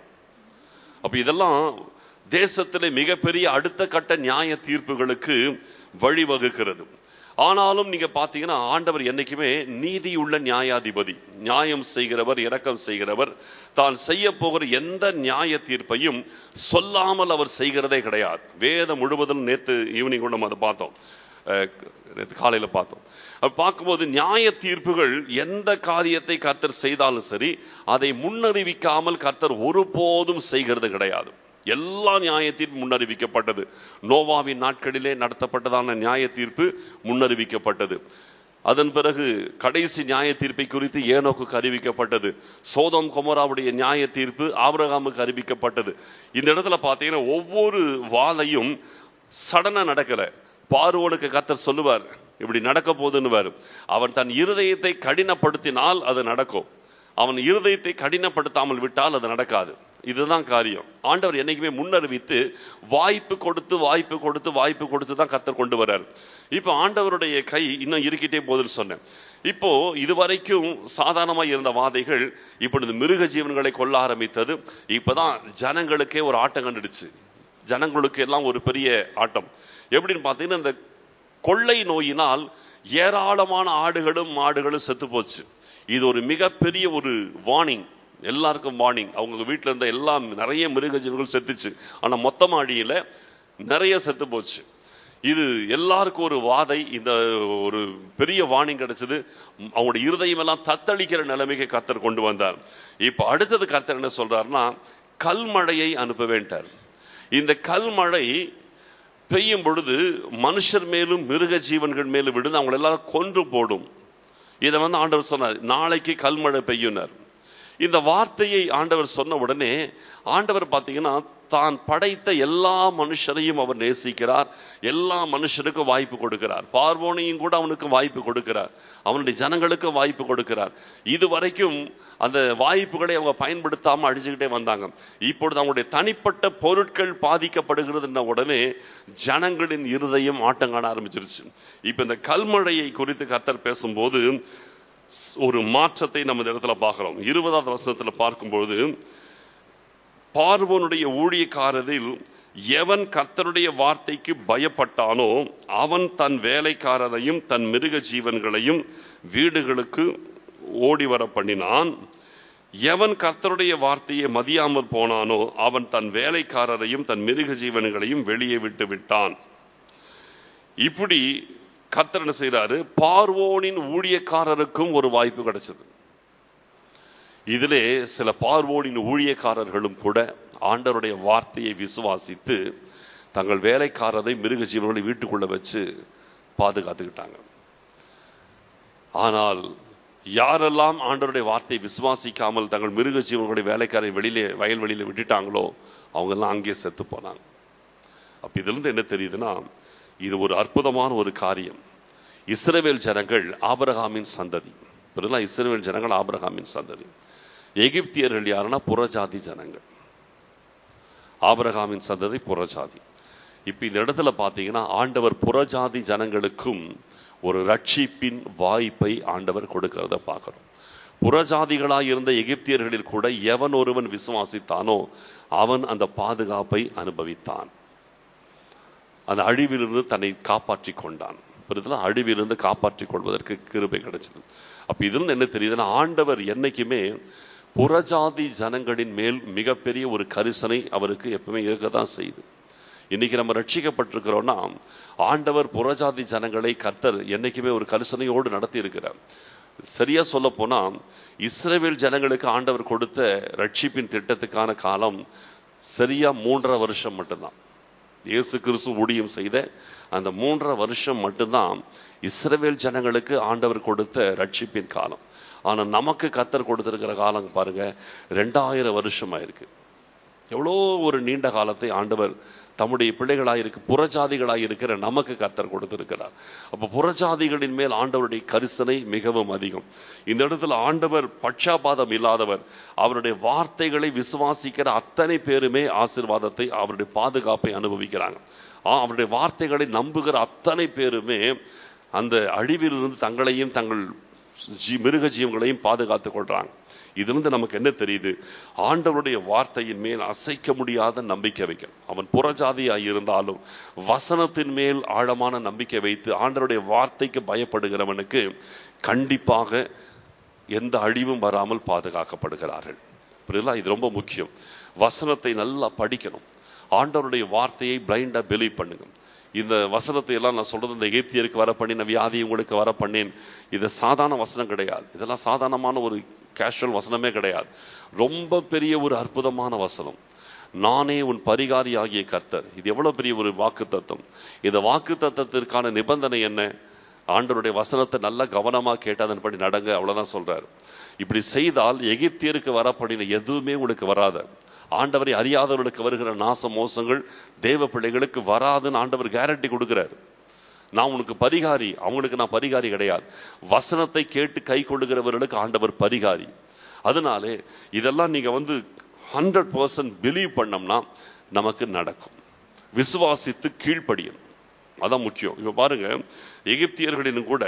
அப்ப இதெல்லாம் தேசத்திலே மிகப்பெரிய அடுத்த கட்ட நியாய தீர்ப்புகளுக்கு வழிவகுக்கிறது ஆனாலும் நீங்க பாத்தீங்கன்னா ஆண்டவர் என்னைக்குமே நீதியுள்ள நியாயாதிபதி நியாயம் செய்கிறவர் இரக்கம் செய்கிறவர் தான் செய்ய போகிற எந்த நியாய தீர்ப்பையும் சொல்லாமல் அவர் செய்கிறதே கிடையாது வேதம் முழுவதும் நேத்து ஈவினிங் கூட நம்ம அதை பார்த்தோம் அஹ், நேத்து காலையில பார்த்தோம் அப்ப பார்க்கும்போது நியாய தீர்ப்புகள் எந்த காரியத்தை கர்த்தர் செய்தாலும் சரி அதை முன்னறிவிக்காமல் கர்த்தர் ஒருபோதும் செய்கிறது கிடையாது எல்லா நியாய தீர்ப்பு முன்னறிவிக்கப்பட்டது நோவாவின் நாட்களிலே நடத்தப்பட்டதான நியாய தீர்ப்பு முன்னறிவிக்கப்பட்டது அதன் பிறகு கடைசி நியாய தீர்ப்பை குறித்து ஏனோக்குக்கு அறிவிக்கப்பட்டது சோதம் கொமராவுடைய நியாய தீர்ப்பு ஆபிரகாமுக்கு அறிவிக்கப்பட்டது இந்த இடத்துல பார்த்தீங்கன்னா ஒவ்வொரு வாதையும் சடனா நடக்கல பார்வோனுக்கு கர்த்தர் சொல்லுவார் இப்படி நடக்க போகுதுன்னுவார் அவன் தன் இருதயத்தை கடினப்படுத்தினால் அது நடக்கும் அவன் இருதயத்தை கடினப்படுத்தாமல் விட்டால் அது நடக்காது இதுதான் காரியம் ஆண்டவர் என்னைக்குமே முன்னறிவித்து வாய்ப்பு கொடுத்து வாய்ப்பு கொடுத்து வாய்ப்பு கொடுத்து தான் கர்த்தர் கொண்டு வர்றார் இப்போ ஆண்டவருடைய கை இன்னும் இருக்கிட்டே போதுன்னு சொன்னேன் இப்போ இதுவரைக்கும் சாதாரணமாக இருந்த வாதைகள் இப்பொழுது மிருக ஜீவன்களை கொல்ல ஆரம்பித்தது இப்பதான் ஜனங்களுக்கே ஒரு ஆட்டம் கண்டுடுச்சு ஜனங்களுக்கு எல்லாம் ஒரு பெரிய ஆட்டம் எப்படின்னு பார்த்தீங்கன்னா இந்த கொள்ளை நோயினால் ஏராளமான ஆடுகளும் மாடுகளும் செத்து போச்சு இது ஒரு மிகப்பெரிய ஒரு வார்னிங் எல்லாருக்கும் வார்னிங் அவங்க வீட்டில் இருந்த எல்லாம் நிறைய மிருக ஜீவன்கள் செத்துச்சு ஆனா மொத்தமா அடியில நிறைய செத்து போச்சு இது எல்லாருக்கும் ஒரு வாதை இந்த ஒரு பெரிய வார்னிங் கிடைச்சது அவங்களுடைய இருதயம் எல்லாம் தத்தளிக்கிற நிலைமைக்கு கர்த்தர் கொண்டு வந்தார் இப்ப அடுத்தது கர்த்தர் என்ன சொல்றாருன்னா கல்மழையை அனுப்ப வேண்டார் இந்த கல்மழை பெய்யும் பொழுது மனுஷர் மேலும் மிருக ஜீவன்கள் மேலும் விழுந்து அவங்களை எல்லாம் கொன்று போடும் இதை வந்து ஆண்டவர் சொன்னார் நாளைக்கு கல்மழை பெய்யுனார் இந்த வார்த்தையை ஆண்டவர் சொன்ன உடனே ஆண்டவர் பார்த்தீங்கன்னா தான் படைத்த எல்லா மனுஷரையும் அவர் நேசிக்கிறார் எல்லா மனுஷருக்கும் வாய்ப்பு கொடுக்கிறார் பார்வோனையும் கூட அவனுக்கு வாய்ப்பு கொடுக்கிறார் அவனுடைய ஜனங்களுக்கு வாய்ப்பு கொடுக்கிறார் இது வரைக்கும் அந்த வாய்ப்புகளை அவங்க பயன்படுத்தாம அழிச்சுக்கிட்டே வந்தாங்க இப்பொழுது அவங்களுடைய தனிப்பட்ட பொருட்கள் பாதிக்கப்படுகிறதுன உடனே ஜனங்களின் இருதயம் ஆட்டம் காண ஆரம்பிச்சிருச்சு இப்ப இந்த கல்மழையை குறித்து கர்த்தர் பேசும்போது ஒரு மாற்றத்தை நம்ம இந்த இடத்துல பார்க்கிறோம் இருபதாவது வசனத்துல பார்க்கும்போது பார்வோனுடைய ஊழியக்காரரில் எவன் கர்த்தருடைய வார்த்தைக்கு பயப்பட்டானோ அவன் தன் வேலைக்காரரையும் தன் மிருக ஜீவன்களையும் வீடுகளுக்கு ஓடி வர பண்ணினான் எவன் கர்த்தருடைய வார்த்தையை மதியாமல் போனானோ அவன் தன் வேலைக்காரரையும் தன் மிருக ஜீவன்களையும் வெளியே விட்டு விட்டான் இப்படி கர்த்தர் என்ன செய்யறாரு பார்வோனின் ஊழியக்காரருக்கும் ஒரு வாய்ப்பு கிடைச்சது இதிலே சில பார்வோனின் ஊழியக்காரர்களும் கூட ஆண்டவருடைய வார்த்தையை விசுவாசித்து தங்கள் வேலைக்காரரை மிருக ஜீவன்களை வீட்டுக்குள்ள வச்சு பாதுகாத்துக்கிட்டாங்க ஆனால் யாரெல்லாம் ஆண்டவருடைய வார்த்தையை விசுவாசிக்காமல் தங்கள் மிருக ஜீவன்களுடைய வேலைக்காரை வெளியிலே வயல்வெளியில விட்டுட்டாங்களோ அவங்க எல்லாம் அங்கேயே செத்து போனாங்க அப்ப இதுல இருந்து என்ன தெரியுதுன்னா இது ஒரு அற்புதமான ஒரு காரியம் இஸ்ரவேல் ஜனங்கள் ஆபரகாமின் சந்ததி புரியுதா இஸ்ரவேல் ஜனங்கள் ஆபரகாமின் சந்ததி எகிப்தியர்கள் யாருன்னா புறஜாதி ஜனங்கள் ஆபரகாமின் சந்ததி புறஜாதி இப்ப இந்த இடத்துல பாத்தீங்கன்னா ஆண்டவர் புறஜாதி ஜனங்களுக்கும் ஒரு ரட்சிப்பின் வாய்ப்பை ஆண்டவர் கொடுக்கிறத பார்க்கிறோம் புறஜாதிகளாய் இருந்த எகிப்தியர்களில் கூட எவன் ஒருவன் விசுவாசித்தானோ அவன் அந்த பாதுகாப்பை அனுபவித்தான் அந்த அழிவிலிருந்து தன்னை காப்பாற்றி கொண்டான் புரியுதுல அழிவிலிருந்து காப்பாற்றிக் கொள்வதற்கு கிருபை கிடைச்சது அப்ப இதிலிருந்து என்ன தெரியுதுன்னா ஆண்டவர் என்னைக்குமே புறஜாதி ஜனங்களின் மேல் மிகப்பெரிய ஒரு கரிசனை அவருக்கு எப்பவுமே இருக்கதான் செய்யுது இன்னைக்கு நம்ம ரட்சிக்கப்பட்டிருக்கிறோம்னா ஆண்டவர் புறஜாதி ஜனங்களை கர்த்தர் என்னைக்குமே ஒரு கரிசனையோடு நடத்தி இருக்கிறார் சரியா சொல்ல போனா இஸ்ரேவேல் ஜனங்களுக்கு ஆண்டவர் கொடுத்த ரட்சிப்பின் திட்டத்துக்கான காலம் சரியா மூன்றரை வருஷம் மட்டும்தான் இயேசு கிறிஸ்து ஊழியம் செய்த அந்த மூன்றரை வருஷம் மட்டும்தான் இஸ்ரவேல் ஜனங்களுக்கு ஆண்டவர் கொடுத்த ரட்சிப்பின் காலம் ஆனா நமக்கு கத்தர் கொடுத்திருக்கிற காலம் பாருங்க ரெண்டாயிரம் வருஷமா இருக்கு எவ்வளோ ஒரு நீண்ட காலத்தை ஆண்டவர் தம்முடைய பிள்ளைகளாய் இருக்கு புறஜாதிகளாய் இருக்கிற நமக்கு கத்தர் கொடுத்திருக்கிறார் அப்ப புறஜாதிகளின் மேல் ஆண்டவருடைய கரிசனை மிகவும் அதிகம் இந்த இடத்துல ஆண்டவர் பட்சாபாதம் இல்லாதவர் அவருடைய வார்த்தைகளை விசுவாசிக்கிற அத்தனை பேருமே ஆசீர்வாதத்தை அவருடைய பாதுகாப்பை அனுபவிக்கிறாங்க ஆ, அவருடைய வார்த்தைகளை நம்புகிற அத்தனை பேருமே அந்த அழிவிலிருந்து தங்களையும் தங்கள் ஜீ மிருக ஜீவங்களையும் பாதுகாத்துக் கொள்றாங்க இதிலிருந்து நமக்கு என்ன தெரியுது ஆண்டவருடைய வார்த்தையின் மேல் அசைக்க முடியாத நம்பிக்கை வைக்க அவன் புறஜாதியாய் இருந்தாலும் வசனத்தின் மேல் ஆழமான நம்பிக்கை வைத்து ஆண்டவருடைய வார்த்தைக்கு பயப்படுகிறவனுக்கு கண்டிப்பாக எந்த அழிவும் வராமல் பாதுகாக்கப்படுகிறார்கள் புரியுதா இது ரொம்ப முக்கியம் வசனத்தை நல்லா படிக்கணும் ஆண்டவருடைய வார்த்தையை பிளைண்டா பிலீவ் பண்ணுங்க இந்த வசனத்தை எல்லாம் நான் சொல்றது இந்த எகிப்தியருக்கு வர பண்ணின வியாதி உங்களுக்கு வர பண்ணேன் இது சாதாரண வசனம் கிடையாது இதெல்லாம் சாதாரணமான ஒரு கேஷுவல் வசனமே கிடையாது ரொம்ப பெரிய ஒரு அற்புதமான வசனம் நானே உன் பரிகாரி ஆகிய கர்த்தர் இது எவ்வளவு பெரிய ஒரு வாக்கு தத்துவம் இந்த வாக்கு தத்துவத்திற்கான நிபந்தனை என்ன ஆண்டவருடைய வசனத்தை நல்லா கவனமா கேட்டு அதன்படி நடங்க அவ்வளவுதான் சொல்றாரு இப்படி செய்தால் எகிப்தியருக்கு வர பண்ணின எதுவுமே உங்களுக்கு வராது ஆண்டவரை அறியாதவர்களுக்கு வருகிற நாச மோசங்கள் தேவ பிள்ளைகளுக்கு வராதுன்னு ஆண்டவர் கேரண்டி கொடுக்கிறார் நான் உனக்கு பரிகாரி அவங்களுக்கு நான் பரிகாரி கிடையாது வசனத்தை கேட்டு கை கொள்ளுகிறவர்களுக்கு ஆண்டவர் பரிகாரி அதனாலே இதெல்லாம் நீங்க வந்து ஹண்ட்ரட் பர்சன்ட் பிலீவ் பண்ணோம்னா நமக்கு நடக்கும் விசுவாசித்து கீழ்ப்படியணும் அதான் முக்கியம் இப்ப பாருங்க எகிப்தியர்களின் கூட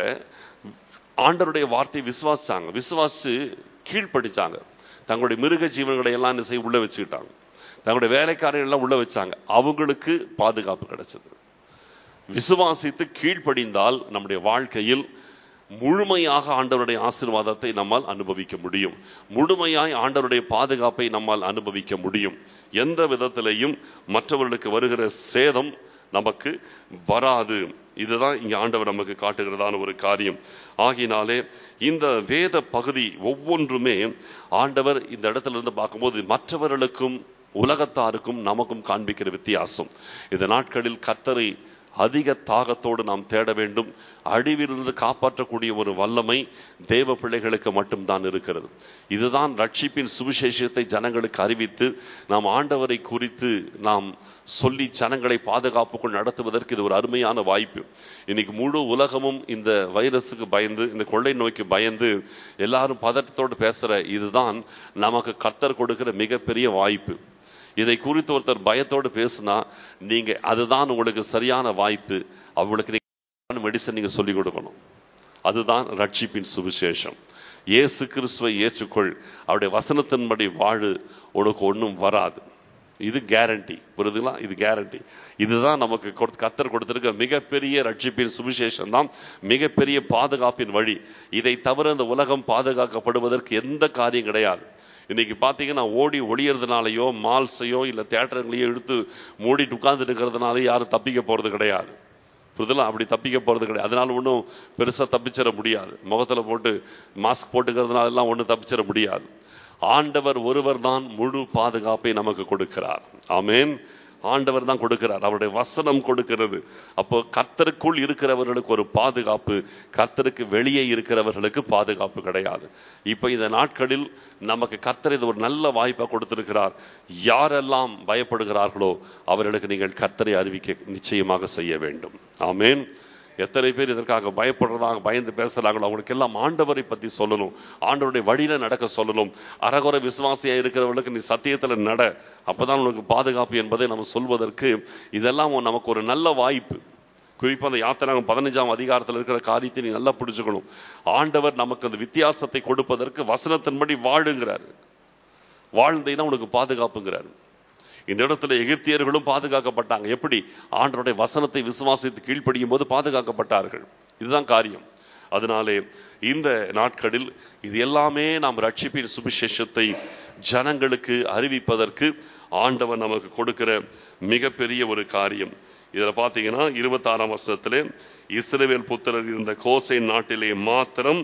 ஆண்டவருடைய வார்த்தை விசுவாசிச்சாங்க விசுவாசிச்சு கீழ்ப்படிச்சாங்க தங்களுடைய மிருக ஜீவன்களை எல்லாம் என்ன செய்ய உள்ள வச்சுக்கிட்டாங்க தங்களுடைய வேலைக்காரர்கள் எல்லாம் உள்ள வச்சாங்க அவங்களுக்கு பாதுகாப்பு கிடைச்சது விசுவாசித்து கீழ்ப்படிந்தால் நம்முடைய வாழ்க்கையில் முழுமையாக ஆண்டவருடைய ஆசீர்வாதத்தை நம்மால் அனுபவிக்க முடியும் முழுமையாய் ஆண்டவருடைய பாதுகாப்பை நம்மால் அனுபவிக்க முடியும் எந்த விதத்திலையும் மற்றவர்களுக்கு வருகிற சேதம் நமக்கு வராது இதுதான் இங்க ஆண்டவர் நமக்கு காட்டுகிறதான ஒரு காரியம் ஆகினாலே இந்த வேத பகுதி ஒவ்வொன்றுமே ஆண்டவர் இந்த இடத்துல இருந்து பார்க்கும்போது மற்றவர்களுக்கும் உலகத்தாருக்கும் நமக்கும் காண்பிக்கிற வித்தியாசம் இந்த நாட்களில் கர்த்தரை அதிக தாகத்தோடு நாம் தேட வேண்டும் அழிவிலிருந்து காப்பாற்றக்கூடிய ஒரு வல்லமை தேவ பிள்ளைகளுக்கு மட்டும்தான் இருக்கிறது இதுதான் ரட்சிப்பின் சுவிசேஷத்தை ஜனங்களுக்கு அறிவித்து நாம் ஆண்டவரை குறித்து நாம் சொல்லி ஜனங்களை பாதுகாப்புக்குள் நடத்துவதற்கு இது ஒரு அருமையான வாய்ப்பு இன்னைக்கு முழு உலகமும் இந்த வைரஸுக்கு பயந்து இந்த கொள்ளை நோய்க்கு பயந்து எல்லாரும் பதட்டத்தோடு பேசுற இதுதான் நமக்கு கர்த்தர் கொடுக்கிற மிகப்பெரிய வாய்ப்பு இதை குறித்து ஒருத்தர் பயத்தோடு பேசுனா நீங்க அதுதான் உங்களுக்கு சரியான வாய்ப்பு அவங்களுக்கு நீங்க மெடிசன் நீங்க சொல்லிக் கொடுக்கணும் அதுதான் ரட்சிப்பின் சுவிசேஷம் இயேசு கிறிஸ்துவை ஏற்றுக்கொள் அவருடைய வசனத்தின்படி வாழு உனக்கு ஒன்றும் வராது இது கேரண்டி புரியுதுங்களா இது கேரண்டி இதுதான் நமக்கு கொடுத்து- கர்த்தர் கொடுத்திருக்க மிகப்பெரிய ரட்சிப்பின் சுவிசேஷம் தான் மிகப்பெரிய பாதுகாப்பின் வழி இதை தவிர இந்த உலகம் பாதுகாக்கப்படுவதற்கு எந்த காரியம் கிடையாது இன்னைக்கு பார்த்தீங்கன்னா ஓடி ஒளியறதுனாலயோ மால்ஸையோ இல்லை தேட்டருங்களையோ எடுத்து மூடிட்டு உட்கார்ந்து இருக்கிறதுனால யாரும் தப்பிக்க போறது கிடையாது புரிதலா அப்படி தப்பிக்க போறது கிடையாது அதனால ஒன்றும் பெருசா தப்பிச்சிட முடியாது முகத்துல போட்டு மாஸ்க் போட்டுக்கிறதுனால எல்லாம் ஒன்றும் தப்பிச்சிட முடியாது ஆண்டவர் ஒருவர் தான் முழு பாதுகாப்பை நமக்கு கொடுக்கிறார் ஆமென் ஆண்டவர் தான் கொடுக்கிறார் அவருடைய வசனம் கொடுக்கிறது அப்போ கர்த்தருக்குள் இருக்கிறவர்களுக்கு ஒரு பாதுகாப்பு கர்த்தருக்கு வெளியே இருக்கிறவர்களுக்கு பாதுகாப்பு கிடையாது இப்போ இந்த நாட்களில் நமக்கு கர்த்தர் இது ஒரு நல்ல வாய்ப்பை கொடுத்திருக்கிறார் யாரெல்லாம் பயப்படுகிறார்களோ அவர்களுக்கு நீங்கள் கர்த்தரை அறிவிக்க நிச்சயமாக செய்ய வேண்டும் ஆமென் எத்தனை பேர் இதற்காக பயப்படுறதாக பயந்து பேசுறாங்களோ அவங்களுக்கு எல்லாம் ஆண்டவரை பத்தி சொல்லணும் ஆண்டவருடைய வழியில நடக்க சொல்லணும் அரகுற விசுவாசியா இருக்கிறவர்களுக்கு நீ சத்தியத்துல நட அப்பதான் உனக்கு பாதுகாப்பு என்பதை நம்ம சொல்வதற்கு இதெல்லாம் ஒரு- நமக்கு ஒரு நல்ல வாய்ப்பு குறிப்பா அந்த யாத்திராங்க பதினஞ்சாம் அதிகாரத்தில் இருக்கிற காரியத்தை நீ நல்லா புரிஞ்சுக்கணும் ஆண்டவர் நமக்கு அந்த வித்தியாசத்தை கொடுப்பதற்கு வசனத்தின்படி வாழுங்கிறார் வாழ்ந்தீங்கன்னா உனக்கு பாதுகாப்புங்கிறார் இந்த இடத்துல எகிப்தியர்களும் பாதுகாக்கப்பட்டாங்க எப்படி ஆண்டவருடைய வசனத்தை விசுவாசித்து கீழ்ப்படியும் போது பாதுகாக்கப்பட்டார்கள் இதுதான் காரியம் அதனாலே இந்த நாட்களில் இது எல்லாமே நாம் ரட்சிப்பின் சுவிசேஷத்தை ஜனங்களுக்கு அறிவிப்பதற்கு ஆண்டவர் நமக்கு கொடுக்கிற மிகப்பெரிய ஒரு காரியம் இதுல பாத்தீங்கன்னா இருபத்தாறாம் வருஷத்திலே இஸ்ரவேல் புத்திரர் இருந்த கோசை நாட்டிலே மாத்திரம்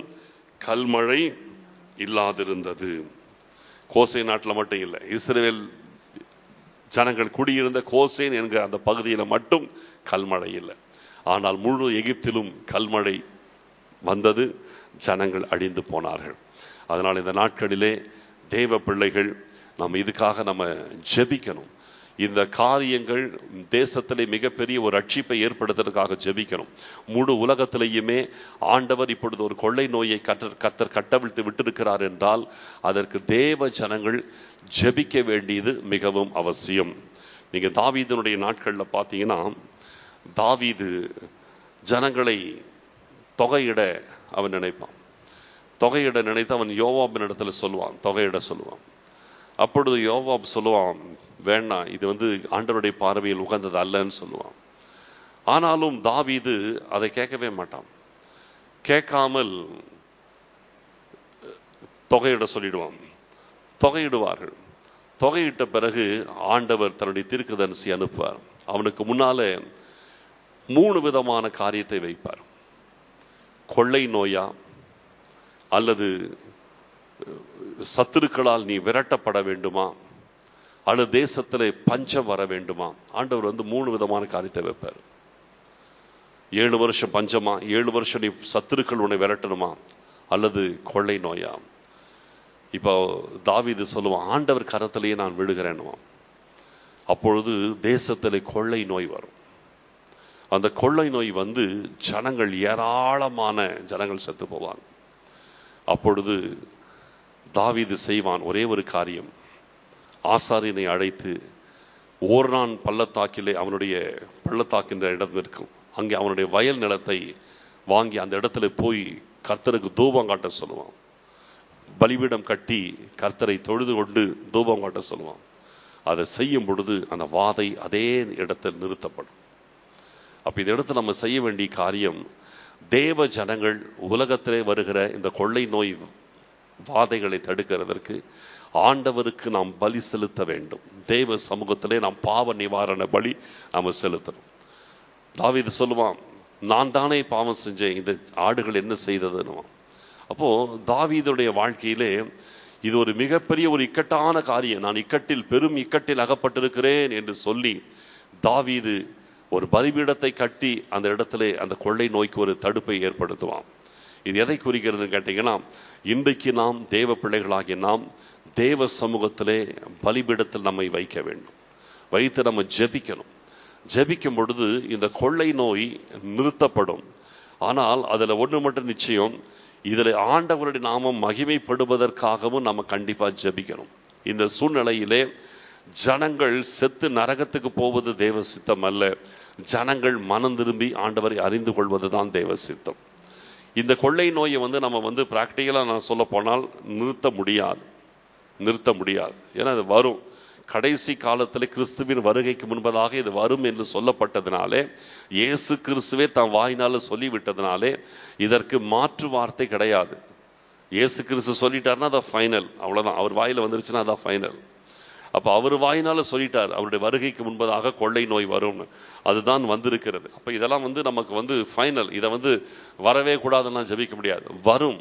கல்மழை இல்லாதிருந்தது கோசை நாட்டில் மட்டும் இல்லை இஸ்ரவேல் ஜனங்கள் குடியிருந்த கோசேன் என்கிற அந்த பகுதியில மட்டும் கல்மழை இல்லை ஆனால் முழு எகிப்திலும் கல்மழை வந்தது ஜனங்கள் அழிந்து போனார்கள் அதனால் இந்த நாட்களிலே தேவ பிள்ளைகள் நம்ம இதுக்காக நம்ம ஜெபிக்கணும் இந்த காரியங்கள் தேசத்திலே மிகப்பெரிய ஒரு ரட்சிப்பை ஏற்படுத்துறதுக்காக ஜெபிக்கணும் முழு உலகத்திலேயுமே ஆண்டவர் இப்பொழுது ஒரு கொள்ளை நோயை கத்தர் கத்தர் கட்டவிழ்த்து விட்டிருக்கிறார் என்றால் அதற்கு தேவ ஜனங்கள் ஜெபிக்க வேண்டியது மிகவும் அவசியம் நீங்க தாவீதனுடைய நாட்கள்ல பார்த்தீங்கன்னா தாவீது ஜனங்களை தொகையிட அவன் நினைப்பான் தொகையிட நினைத்து அவன் யோவாபின் இடத்துல சொல்லுவான் தொகையிட சொல்லுவான் அப்பொழுது யோவாப் சொல்லுவான் வேண்டாம் இது வந்து ஆண்டவருடைய பார்வையில் உகந்தது அல்லன்னு சொல்லுவான் ஆனாலும் தாவீது அதை கேட்கவே மாட்டான் கேட்காமல் தொகையிட சொல்லிடுவான் தொகையிடுவார்கள் தொகையிட்ட பிறகு ஆண்டவர் தன்னுடைய தீர்க்கதரிசி அனுப்புவார் அவனுக்கு முன்னாலே மூணு விதமான காரியத்தை வைப்பார் கொள்ளை நோயா அல்லது சத்துருக்களால் நீ விரட்டப்பட வேண்டுமா அல்லது தேசத்திலே பஞ்சம் வர வேண்டுமா ஆண்டவர் வந்து மூணு விதமான காரியத்தை வைப்பார் ஏழு வருஷம் பஞ்சமா ஏழு வருஷம் நீ சத்துருக்கள் உன்னை விரட்டணுமா அல்லது கொள்ளை நோயா இப்போ தாவீது சொல்லுவான் ஆண்டவர் கரத்திலேயே நான் விழுகிறேன்னுவான் அப்பொழுது தேசத்திலே கொள்ளை நோய் வரும் அந்த கொள்ளை நோய் வந்து ஜனங்கள் ஏராளமான ஜனங்கள் செத்து போவாங்க அப்பொழுது தாவீது செய்வான் ஒரே ஒரு காரியம் ஆசாரியனை அழைத்து ஓர்னான் பள்ளத்தாக்கிலே அவனுடைய பள்ளத்தாக்கின்ற இடம் இருக்கும் அங்கே அவனுடைய வயல் நிலத்தை வாங்கி அந்த இடத்துல போய் கர்த்தருக்கு தூபம் காட்ட சொல்லுவான் பலிபீடம் கட்டி கர்த்தரை தொழுது கொண்டு தூபம் காட்ட சொல்லுவான் அதை செய்யும் பொழுது அந்த வாதை அதே இடத்தில் நிறுத்தப்படும் அப்ப இந்த இடத்துல நம்ம செய்ய வேண்டிய காரியம் தேவ ஜனங்கள் உலகத்திலே வருகிற இந்த கொள்ளை நோய் வாதைகளை தடுக்கிறதற்கு ஆண்டவருக்கு நாம் பலி செலுத்த வேண்டும் தேவ சமூகத்திலே நாம் பாவ நிவாரண பலி நாம் செலுத்தணும் தாவீது சொல்லுவான் நான் தானே பாவம் செஞ்சேன் இந்த ஆடுகள் என்ன செய்ததுன்னு அப்போ தாவீதுடைய வாழ்க்கையிலே இது ஒரு மிகப்பெரிய ஒரு இக்கட்டான காரியம் நான் இக்கட்டில் பெரும் இக்கட்டில் அகப்பட்டிருக்கிறேன் என்று சொல்லி தாவீது ஒரு பலிபீடத்தை கட்டி அந்த இடத்துல அந்த கொள்ளை நோய்க்கு ஒரு தடுப்பை ஏற்படுத்துவான் இது எதை குறிக்கிறதுன்னு கேட்டீங்கன்னா இன்றைக்கு நாம் தேவ பிள்ளைகளாகிய நாம் தேவ சமூகத்திலே பலிபீடத்தில் நம்மை வைக்க வேண்டும் வைத்து நம்ம ஜெபிக்கணும் ஜெபிக்கும் பொழுது இந்த கொள்ளை நோய் நிறுத்தப்படும் ஆனால் அதுல ஒன்று மட்டும் நிச்சயம் இதில் ஆண்டவருடைய நாமம் மகிமைப்படுவதற்காகவும் நம்ம கண்டிப்பா ஜெபிக்கணும் இந்த சூழ்நிலையிலே ஜனங்கள் செத்து நரகத்துக்கு போவது தேவ சித்தம் அல்ல ஜனங்கள் மனம் திரும்பி ஆண்டவரை அறிந்து கொள்வதுதான் தேவ சித்தம் இந்த கொள்ளை நோயை வந்து நம்ம வந்து பிராக்டிக்கலாக நான் சொல்ல போனால் நிறுத்த முடியாது நிறுத்த முடியாது ஏன்னா அது வரும் கடைசி காலத்தில் கிறிஸ்துவின் வருகைக்கு முன்பதாக இது வரும் என்று சொல்லப்பட்டதினாலே இயேசு கிறிஸ்துவே தன் வாயினால சொல்லிவிட்டதினாலே இதற்கு மாற்று வார்த்தை கிடையாது இயேசு கிறிஸ்து சொல்லிட்டாருன்னா அதான் ஃபைனல் அவ்வளவுதான் அவர் வாயில வந்துருச்சுன்னா அதான் ஃபைனல் அப்ப அவர் வாயினால சொல்லிட்டார் அவருடைய வருகைக்கு முன்பதாக கொள்ளை நோய் வரும்னு அதுதான் வந்திருக்கிறது அப்ப இதெல்லாம் வந்து நமக்கு வந்து ஃபைனல் இதை வந்து வரவே கூடாதுன்னா ஜெபிக்க முடியாது வரும்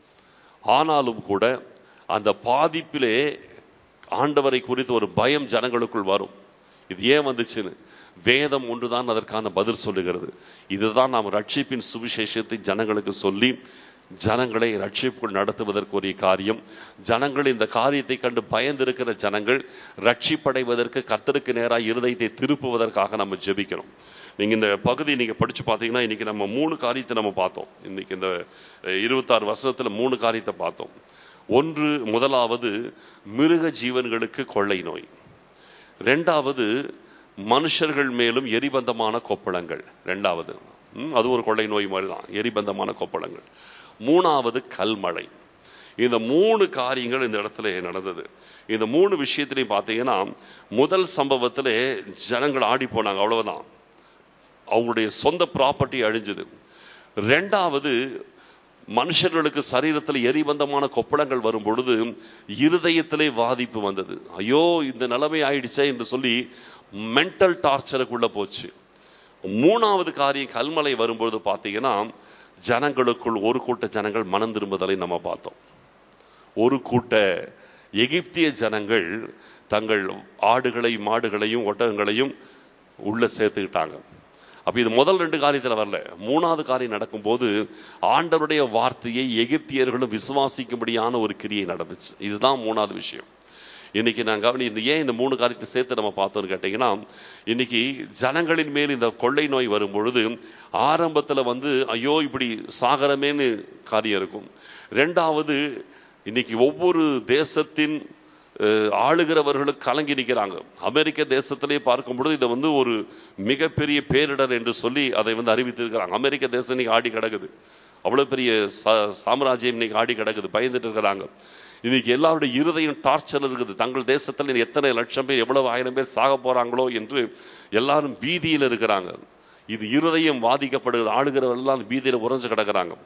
ஆனாலும் கூட அந்த பாதிப்பிலே ஆண்டவரை குறித்து ஒரு பயம் ஜனங்களுக்குள் வரும் இது ஏன் வந்துச்சுன்னு வேதம் ஒன்றுதான் அதற்கான பதில் சொல்லுகிறது இதுதான் நாம் ரட்சிப்பின் சுவிசேஷத்தை ஜனங்களுக்கு சொல்லி ஜனங்களை ரட்சிப்புக்குள் நடத்துவதற்குரிய காரியம் ஜனங்கள் இந்த காரியத்தை கண்டு பயந்திருக்கிற ஜனங்கள் ரட்சிப்படைவதற்கு கர்த்தருக்கு நேராக இருதயத்தை திருப்புவதற்காக நம்ம ஜெபிக்கணும் நீங்க இந்த பகுதி நீங்க படிச்சு பார்த்தீங்கன்னா இன்னைக்கு நம்ம மூணு காரியத்தை நம்ம பார்த்தோம் இன்னைக்கு இந்த இருபத்தாறு வருஷத்துல மூணு காரியத்தை பார்த்தோம் ஒன்று முதலாவது மிருக ஜீவன்களுக்கு கொள்ளை நோய் ரெண்டாவது மனுஷர்கள் மேலும் எரிபந்தமான கொப்பளங்கள் ரெண்டாவது அது ஒரு கொள்ளை நோய் மாதிரி தான் எரிபந்தமான கொப்பளங்கள் மூணாவது கல்மழை இந்த மூணு காரியங்கள் இந்த இடத்துல நடந்தது இந்த மூணு விஷயத்திலையும் பார்த்தீங்கன்னா முதல் சம்பவத்திலே ஜனங்கள் ஆடி போனாங்க அவ்வளவுதான் அவங்களுடைய சொந்த ப்ராப்பர்ட்டி அழிஞ்சது ரெண்டாவது மனுஷர்களுக்கு சரீரத்தில் எரிபந்தமான கொப்பளங்கள் வரும் பொழுது இருதயத்திலே பாதிப்பு வந்தது ஐயோ இந்த நிலைமை ஆயிடுச்சே என்று சொல்லி மென்டல் டார்ச்சருக்குள்ள போச்சு மூணாவது காரியம் கல்மலை வரும்பொழுது பார்த்தீங்கன்னா ஜனங்களுக்குள் ஒரு கூட்ட ஜனங்கள் மனம் திரும்புதலை நம்ம பார்த்தோம் ஒரு கூட்ட எகிப்திய ஜனங்கள் தங்கள் ஆடுகளையும் மாடுகளையும் ஒட்டகங்களையும் உள்ள சேர்த்துக்கிட்டாங்க அப்ப இது முதல் ரெண்டு காரியத்துல வரல மூணாவது காரியம் நடக்கும்போது ஆண்டவருடைய வார்த்தையை எகிப்தியர்களும் விசுவாசிக்கும்படியான ஒரு கிரியை நடந்துச்சு இதுதான் மூணாவது விஷயம் இன்னைக்கு நான் கவனி இந்த ஏன் இந்த மூணு காரியத்தை சேர்த்து நம்ம பார்த்தோம்னு கேட்டீங்கன்னா இன்னைக்கு ஜனங்களின் மேல் இந்த கொள்ளை நோய் வரும் பொழுது ஆரம்பத்துல வந்து ஐயோ இப்படி சாகரமேன்னு காரியம் இருக்கும் ரெண்டாவது இன்னைக்கு ஒவ்வொரு தேசத்தின் அஹ், ஆளுகிறவர்களும் கலங்கி நிற்கிறாங்க அமெரிக்க தேசத்திலே பார்க்கும் பொழுது இதை வந்து ஒரு மிகப்பெரிய பேரிடர் என்று சொல்லி அதை வந்து அறிவித்திருக்கிறாங்க அமெரிக்க தேசம் இன்னைக்கு ஆடி கிடக்குது அவ்வளவு பெரிய சா- சாம்ராஜ்யம் இன்னைக்கு ஆடி கிடக்குது பயந்துட்டு இருக்கிறாங்க இன்னைக்கு எல்லாருடைய இருதயம் டார்ச்சர் இருக்குது தங்கள் தேசத்தில் எத்தனை லட்சம் பேர் எவ்வளவு ஆயிரம் பேர் சாக போறாங்களோ என்று எல்லாரும் பீதியில் இருக்கிறாங்க இது இருதயம் பாதிக்கப்படுகிறது ஆளுகிறவர்கள் எல்லாம் பீதியில் உறைஞ்சு கிடக்குறாங்க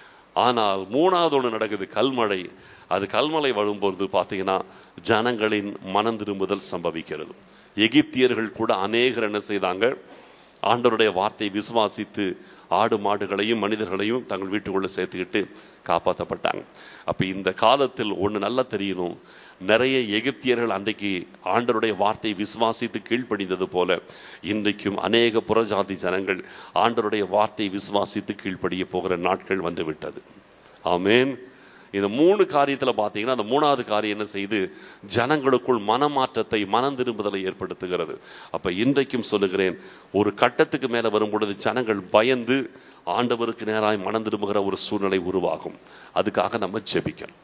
ஆனால் மூணாவது ஒன்று நடக்குது கல்மழை அது கல்மழை வரும்போது பார்த்தீங்கன்னா ஜனங்களின் மனம் திரும்புதல் சம்பவிக்கிறது எகிப்தியர்கள் கூட அநேகர் என்ன செய்தாங்க ஆண்டவருடைய வார்த்தையை விசுவாசித்து ஆடு மாடுகளையும் மனிதர்களையும் தங்கள் வீட்டுக்குள்ள சேர்த்துக்கிட்டு காப்பாற்றப்பட்டாங்க அப்ப இந்த காலத்தில் ஒண்ணு நல்லா தெரியணும் நிறைய எகிப்தியர்கள் அன்றைக்கு ஆண்டவருடைய வார்த்தையை விசுவாசித்து கீழ்ப்படிந்தது போல இன்றைக்கும் அநேக புறஜாதி ஜனங்கள் ஆண்டவருடைய வார்த்தையை விசுவாசித்து கீழ்ப்படிய போகிற நாட்கள் வந்து விட்டது ஆமென் இந்த மூணு காரியத்துல பார்த்தீங்கன்னா அந்த மூணாவது காரியம் என்ன செய்து ஜனங்களுக்குள் மனமாற்றத்தை மனம் திரும்புதலை ஏற்படுத்துகிறது அப்ப இன்றைக்கும் சொல்லுகிறேன் ஒரு கட்டத்துக்கு மேல வரும் பொழுது ஜனங்கள் பயந்து ஆண்டவருக்கு நேராய் மனம் திரும்புகிற ஒரு சூழ்நிலை உருவாகும் அதுக்காக நம்ம ஜெபிக்கணும்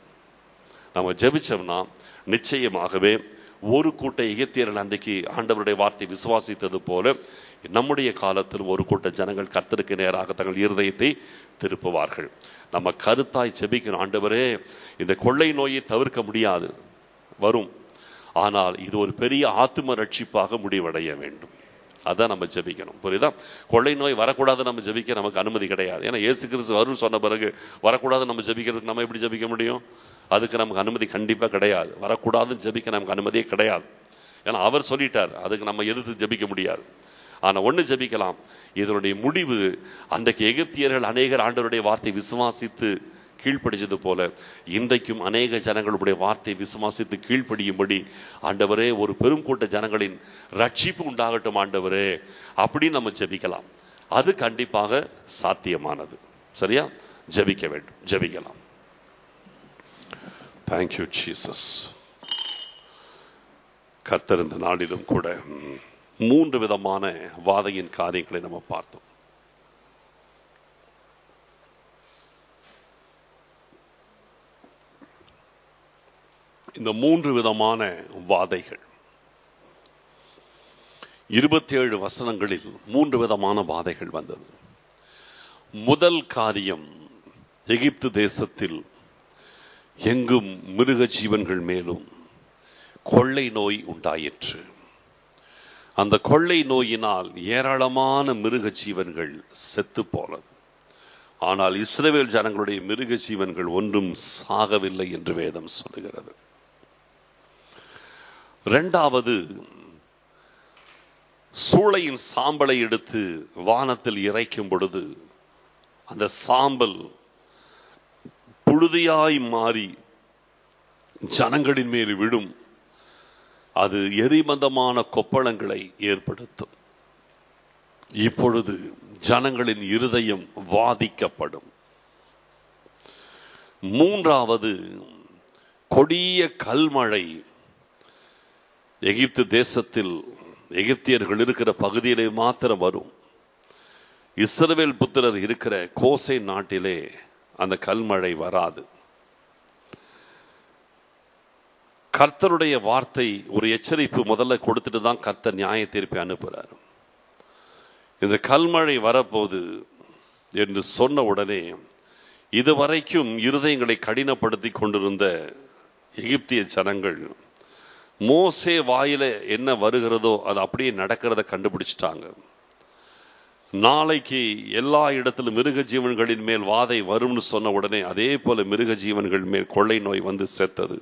நம்ம ஜெபிச்சோம்னா நிச்சயமாகவே ஒரு கூட்ட எகிப்தியர்கள் அன்றைக்கு ஆண்டவருடைய வார்த்தை விசுவாசித்தது போல நம்முடைய காலத்தில் ஒரு கூட்ட ஜனங்கள் கர்த்தருக்கு நேராக தங்கள் இருதயத்தை திருப்புவார்கள் நம்ம கருத்தாய் ஜெபிக்கணும் ஆண்டவரே இந்த கொள்ளை நோயை தவிர்க்க முடியாது வரும் ஆனால் இது ஒரு பெரிய ஆத்தும ரட்சிப்பாக முடிவடைய வேண்டும் அதான் நம்ம ஜெபிக்கணும் புரியுதா கொள்ளை நோய் வரக்கூடாது நம்ம ஜெபிக்க நமக்கு அனுமதி கிடையாது ஏன்னா இயேசு கிறிஸ்து வரும் சொன்ன பிறகு வரக்கூடாது நம்ம ஜெபிக்கிறதுக்கு நம்ம எப்படி ஜெபிக்க முடியும் அதுக்கு நமக்கு அனுமதி கண்டிப்பா கிடையாது வரக்கூடாதுன்னு ஜெபிக்க நமக்கு அனுமதியே கிடையாது ஏன்னா அவர் சொல்லிட்டார் அதுக்கு நம்ம எதிர்த்து ஜெபிக்க முடியாது ஆனா ஒண்ணு ஜெபிக்கலாம் இதனுடைய முடிவு அன்றைக்கு எகிப்தியர்கள் அநேகர் ஆண்டவருடைய வார்த்தை விசுவாசித்து கீழ்ப்படிச்சது போல இன்றைக்கும் அநேக ஜனங்களுடைய வார்த்தை விசுவாசித்து கீழ்ப்படியும்படி ஆண்டவரே ஒரு பெரும் கூட்ட ஜனங்களின் ரட்சிப்பு உண்டாகட்டும் ஆண்டவரே அப்படின்னு நம்ம ஜெபிக்கலாம் அது கண்டிப்பாக சாத்தியமானது சரியா ஜெபிக்க வேண்டும் ஜெபிக்கலாம் தேங்க்யூ ஜீசஸ் கர்த்தர் இந்த நாளிலும் கூட ம், மூன்று விதமான வாதையின் காரியங்களை நம்ம பார்த்தோம் இந்த மூன்று விதமான வாதைகள் இருபத்தி ஏழு வசனங்களில் மூன்று விதமான வாதைகள் வந்தது முதல் காரியம் எகிப்து தேசத்தில் எங்கும் மிருக ஜீவன்கள் மேலும் கொள்ளை நோய் உண்டாயிற்று அந்த கொள்ளை நோயினால் ஏராளமான மிருக ஜீவன்கள் செத்து போனது ஆனால் இஸ்ரவேல் ஜனங்களுடைய மிருக ஜீவன்கள் ஒன்றும் சாகவில்லை என்று வேதம் சொல்லுகிறது இரண்டாவது சூளையின் சாம்பலை எடுத்து வானத்தில் இறைக்கும் பொழுது அந்த சாம்பல் புழுதியாய் மாறி ஜனங்களின் மேல் விடும் அது எரிமந்தமான கொப்பளங்களை ஏற்படுத்தும் இப்பொழுது ஜனங்களின் இருதயம் வாதிக்கப்படும் மூன்றாவது கொடிய கல்மழை எகிப்து தேசத்தில் எகிப்தியர்கள் இருக்கிற பகுதியிலே மாத்திரம் வரும் இஸ்ரவேல் புத்திரர் இருக்கிற கோசை நாட்டிலே அந்த கல்மழை வராது கர்த்தருடைய வார்த்தை ஒரு எச்சரிப்பு முதல்ல கொடுத்துட்டு தான் கர்த்தர் நியாய தீர்ப்பை அனுப்புறார் இந்த கல்மழை வரப்போகுது என்று சொன்ன உடனே இதுவரைக்கும் இருதயங்களை கடினப்படுத்தி கொண்டிருந்த எகிப்திய ஜனங்கள் மோசே வாயில என்ன வருகிறதோ அது அப்படியே நடக்கிறத கண்டுபிடிச்சிட்டாங்க நாளைக்கு எல்லா இடத்திலும் மிருக ஜீவன்களின் மேல் வாதை வரும்னு சொன்ன உடனே அதே போல மிருக ஜீவன்கள் மேல் கொள்ளை நோய் வந்து செத்தது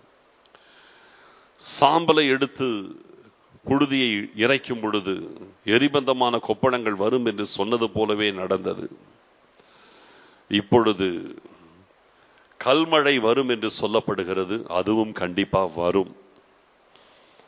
சாம்பலை எடுத்து புழுதியை இறைக்கும் பொழுது எரிபந்தமான கொப்பளங்கள் வரும் என்று சொன்னது போலவே நடந்தது இப்பொழுது கல்மழை வரும் என்று சொல்லப்படுகிறது அதுவும் கண்டிப்பா வரும்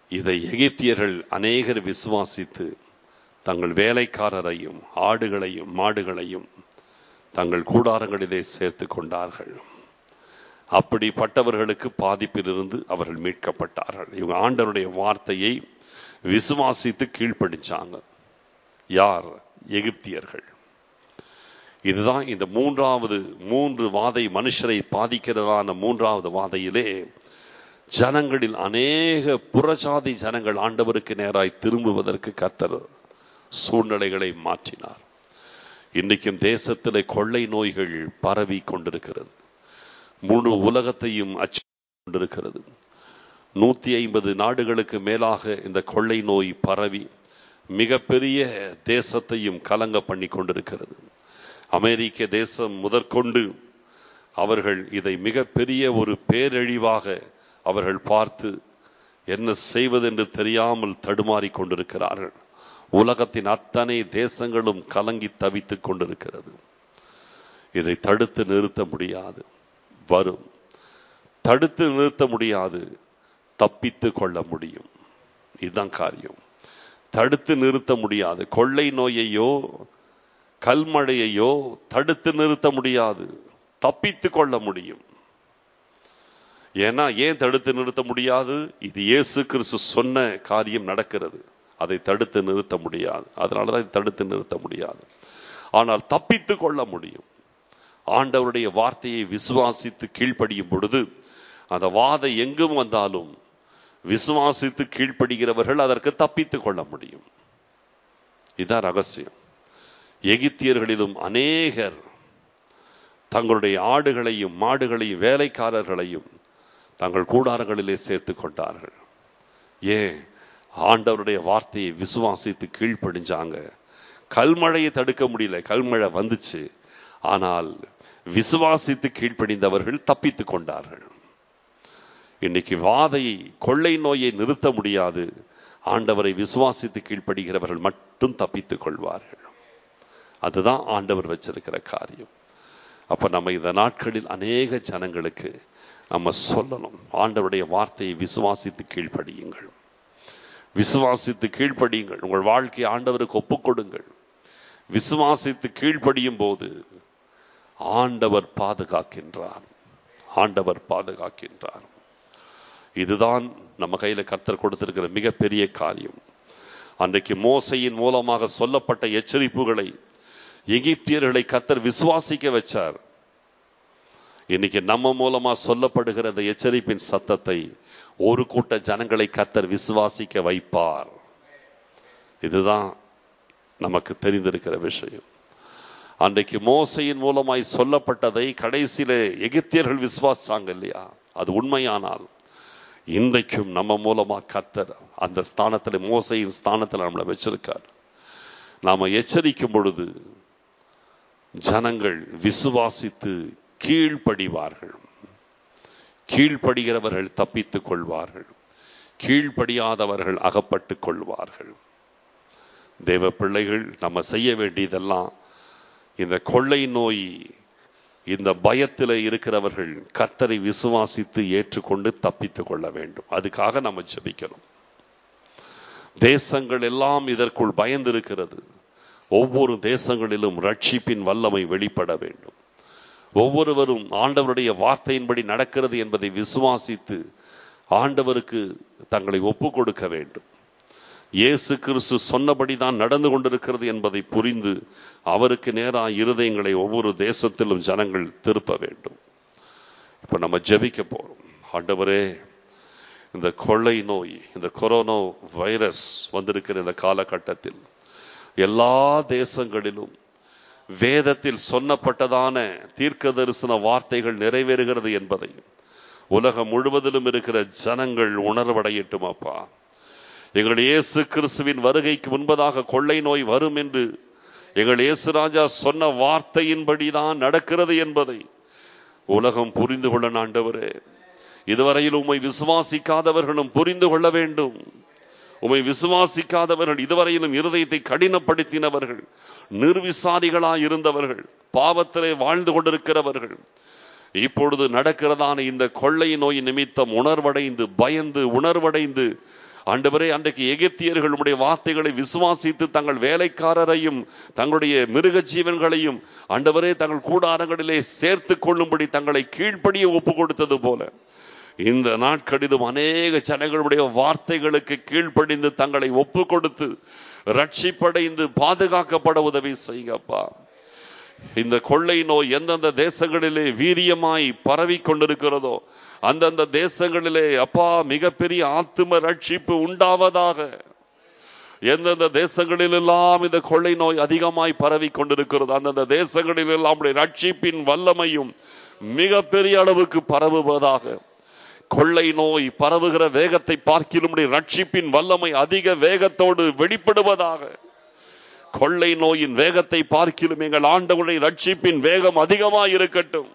இதை எகிப்தியர்கள் அநேகர் விசுவாசித்து தங்கள் வேலைக்காரரையும் ஆடுகளையும் மாடுகளையும் தங்கள் கூடாரங்களிலே சேர்த்து கொண்டார்கள் அப்படிப்பட்டவர்களுக்கு பாதிப்பிலிருந்து அவர்கள் மீட்கப்பட்டார்கள் இவங்க ஆண்டவருடைய வார்த்தையை விசுவாசித்து கீழ்ப்படிச்சாங்க யார் எகிப்தியர்கள் இதுதான் இந்த மூன்றாவது மூன்று வாதை மனுஷரை பாதிக்கிறதான மூன்றாவது வாதையிலே ஜனங்களில் அநேக புறஜாதி ஜனங்கள் ஆண்டவருக்கு நேராய் திரும்புவதற்கு கத்தர் சூழ்நிலைகளை மாற்றினார் இன்றைக்கும் தேசத்திலே கொள்ளை நோய்கள் பரவி கொண்டிருக்கிறது முழு உலகத்தையும் அச்சு கொண்டிருக்கிறது நூத்தி ஐம்பது நாடுகளுக்கு மேலாக இந்த கொள்ளை நோய் பரவி மிகப்பெரிய தேசத்தையும் கலங்க பண்ணி கொண்டிருக்கிறது அமெரிக்க தேசம் முதற்கொண்டு அவர்கள் இதை மிகப்பெரிய ஒரு பேரழிவாக அவர்கள் பார்த்து என்ன செய்வதென்று தெரியாமல் தடுமாறி கொண்டிருக்கிறார்கள் உலகத்தின் அத்தனை தேசங்களும் கலங்கி தவித்துக் கொண்டிருக்கிறது இதை தடுத்து நிறுத்த முடியாது வரும் தடுத்து நிறுத்த முடியாது தப்பித்து கொள்ள முடியும் இதுதான் காரியம் தடுத்து நிறுத்த முடியாது கொள்ளை நோயையோ கல்மழையையோ தடுத்து நிறுத்த முடியாது தப்பித்து கொள்ள முடியும் ஏன்னா ஏன் தடுத்து நிறுத்த முடியாது இது இயேசு கிறிஸ்து சொன்ன காரியம் நடக்கிறது அதை தடுத்து நிறுத்த முடியாது அதனாலதான் இதை தடுத்து நிறுத்த முடியாது ஆனால் தப்பித்து கொள்ள முடியும் ஆண்டவருடைய வார்த்தையை விசுவாசித்து கீழ்ப்படியும் பொழுது அந்த வாதை எங்கும் வந்தாலும் விசுவாசித்து கீழ்ப்படுகிறவர்கள் அதற்கு தப்பித்துக் கொள்ள முடியும் இதுதான் ரகசியம் எகிப்தியர்களிலும் அநேகர் தங்களுடைய ஆடுகளையும் மாடுகளையும் வேலைக்காரர்களையும் தங்கள் கூடாரங்களிலே சேர்த்து கொண்டார்கள் ஏன் ஆண்டவருடைய வார்த்தையை விசுவாசித்து கீழ்ப்படிஞ்சாங்க கல்மழையை தடுக்க முடியல கல்மழை வந்துச்சு ஆனால் விசுவாசித்து கீழ்ப்படிந்தவர்கள் தப்பித்துக் கொண்டார்கள் இன்னைக்கு வாதை கொள்ளை நோயை நிறுத்த முடியாது ஆண்டவரை விசுவாசித்து கீழ்ப்படுகிறவர்கள் மட்டும் தப்பித்துக் கொள்வார்கள் அதுதான் ஆண்டவர் வச்சிருக்கிற காரியம் அப்ப நம்ம இந்த நாட்களில் அநேக ஜனங்களுக்கு நம்ம சொல்லணும் ஆண்டவருடைய வார்த்தையை விசுவாசித்து கீழ்ப்படியுங்கள் விசுவாசித்து கீழ்ப்படியுங்கள் உங்கள் வாழ்க்கையை ஆண்டவருக்கு ஒப்புக்கொடுங்கள் விசுவாசித்து கீழ்ப்படியும் போது ஆண்டவர் பாதுகாக்கின்றார் ஆண்டவர் பாதுகாக்கின்றார் இதுதான் நம்ம கையில கர்த்தர் கொடுத்திருக்கிற மிகப்பெரிய காரியம் அன்றைக்கு மோசையின் மூலமாக சொல்லப்பட்ட எச்சரிப்புகளை எகிப்தியர்களை கர்த்தர் விசுவாசிக்க வச்சார் இன்னைக்கு நம்ம மூலமா சொல்லப்படுகிற அந்த எச்சரிப்பின் சத்தத்தை ஒரு கூட்ட ஜனங்களை கர்த்தர் விசுவாசிக்க வைப்பார் இதுதான் நமக்கு தெரிந்திருக்கிற விஷயம் அன்றைக்கு மோசையின் மூலமாய் சொல்லப்பட்டதை கடைசியில எகிப்தியர்கள் விசுவாசாங்க இல்லையா அது உண்மையானால் இன்றைக்கும் நம்ம மூலமா கத்தர் அந்த ஸ்தானத்துல மோசையின் ஸ்தானத்துல நம்மளை வச்சிருக்கார் நாம எச்சரிக்கும் பொழுது ஜனங்கள் விசுவாசித்து கீழ்ப்படிவார்கள் கீழ்ப்படுகிறவர்கள் தப்பித்துக் கொள்வார்கள் கீழ்ப்படியாதவர்கள் அகப்பட்டுக் கொள்வார்கள் தேவ பிள்ளைகள் நம்ம செய்ய வேண்டியதெல்லாம் இந்த கொள்ளை நோய் இந்த பயத்தில் இருக்கிறவர்கள் கர்த்தரை விசுவாசித்து ஏற்றுக்கொண்டு தப்பித்துக் கொள்ள வேண்டும் அதுக்காக நம்ம ஜெபிக்கணும் தேசங்கள் எல்லாம் இதற்குள் பயந்திருக்கிறது ஒவ்வொரு தேசங்களிலும் ரட்சிப்பின் வல்லமை வெளிப்பட வேண்டும் ஒவ்வொருவரும் ஆண்டவருடைய வார்த்தையின்படி நடக்கிறது என்பதை விசுவாசித்து ஆண்டவருக்கு தங்களை ஒப்பு கொடுக்க வேண்டும் இயேசு கிறிஸ்து சொன்னபடி தான் நடந்து கொண்டிருக்கிறது என்பதை புரிந்து அவருக்கு நேராக இருதயங்களை ஒவ்வொரு தேசத்திலும் ஜனங்கள் திருப்ப வேண்டும் இப்ப நம்ம ஜெபிக்க போறோம் ஆண்டவரே இந்த கொள்ளை நோய் இந்த கொரோனா வைரஸ் வந்திருக்கிற இந்த காலகட்டத்தில் எல்லா தேசங்களிலும் வேதத்தில் சொன்னப்பட்டதான தீர்க்க தரிசன வார்த்தைகள் நிறைவேறுகிறது என்பதை உலகம் முழுவதிலும் இருக்கிற ஜனங்கள் உணர்வடையட்டும் அப்பா எங்கள் இயேசு கிறிஸ்துவின் வருகைக்கு முன்பதாக கொள்ளை நோய் வரும் என்று எங்கள் இயேசு ராஜா சொன்ன வார்த்தையின்படிதான் நடக்கிறது என்பதை உலகம் புரிந்து கொள்ள ஆண்டவரே இதுவரையில் உம்மை விசுவாசிக்காதவர்களும் புரிந்து கொள்ள வேண்டும் உம்மை விசுவாசிக்காதவர்கள் இதுவரையிலும் இருதயத்தை கடினப்படுத்தினவர்கள் நிர்விசாரிகளாய் இருந்தவர்கள் பாவத்திலே வாழ்ந்து கொண்டிருக்கிறவர்கள் இப்பொழுது நடக்கிறதான இந்த கொள்ளை நோய் நிமித்தம் உணர்வடைந்து பயந்து உணர்வடைந்து ஆண்டவரே அன்றைக்கு எகிப்தியர்கள் உம்முடைய வார்த்தைகளை விசுவாசித்து தங்கள் வேலைக்காரரையும் தங்களுடைய மிருக ஜீவன்களையும் ஆண்டவரே தங்கள் கூடாரங்களிலே சேர்த்து கொள்ளும்படி தங்களை கீழ்ப்படிய ஒப்பு கொடுத்தது போல இந்த நாட்களிலும் அநேக ஜனங்களுடைய வார்த்தைகளுக்கு கீழ்ப்படிந்து தங்களை ஒப்பு கொடுத்து ரட்சிப்படைந்து பாதுகாக்கப்பட உதவி செய்யுங்கப்பா இந்த கொள்ளை நோய் எந்தெந்த தேசங்களிலே வீரியமாய் பரவி கொண்டிருக்கிறதோ அந்தந்த தேசங்களிலே அப்பா மிகப்பெரிய ஆத்தும ரட்சிப்பு உண்டாவதாக எந்தெந்த தேசங்களில் எல்லாம் இந்த கொள்ளை நோய் அதிகமாய் பரவி கொண்டிருக்கிறது அந்தந்த தேசங்களில் எல்லாம் ரட்சிப்பின் வல்லமையும் மிகப்பெரிய அளவுக்கு பரவுவதாக கொள்ளை நோய் பரவுகிற வேகத்தை பார்க்கிலும் ரட்சிப்பின் வல்லமை அதிக வேகத்தோடு வெளிப்படுவதாக கொள்ளை நோயின் வேகத்தை பார்க்கிலும் எங்கள் ஆண்டவருடைய ரட்சிப்பின் வேகம் அதிகமாக இருக்கட்டும்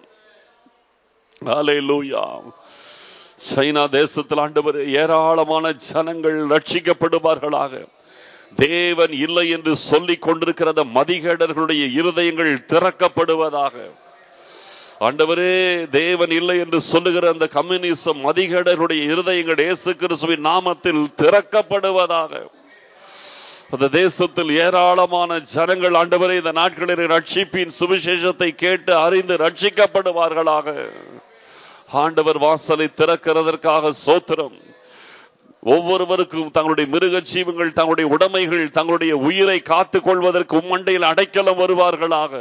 ஹalleluya சைனா தேசத்தில் ஆண்டவர் ஏராளமான ஜனங்கள் ரட்சிக்கப்படுவார்களாக தேவன் இல்லை என்று சொல்லிக் கொண்டிருக்கிற அந்த மதிகேடர்களுடைய இருதயங்கள் திறக்கப்படுவதாக ஆண்டவரே தேவன் இல்லை என்று சொல்லுகிற அந்த கம்யூனிசம் மதிகேடர்களுடைய இருதயங்கள் இயேசு கிறிஸ்துவின் நாமத்தில் திறக்கப்படுவதாக அந்த தேசத்தில் ஏராளமான ஜனங்கள் ஆண்டவரே இந்த நாட்களில் ரட்சிப்பின் சுவிசேஷத்தை கேட்டு அறிந்து ரட்சிக்கப்படுவார்களாக ஆண்டவர் வாசலை திறக்கிறதற்காக சோத்திரம் ஒவ்வொருவருக்கும் தங்களுடைய மிருக ஜீவங்கள் தங்களுடைய உடைமைகள் தங்களுடைய உயிரை காத்துக் கொள்வதற்கு உம்மண்டையில் அடைக்கலம் வருவார்களாக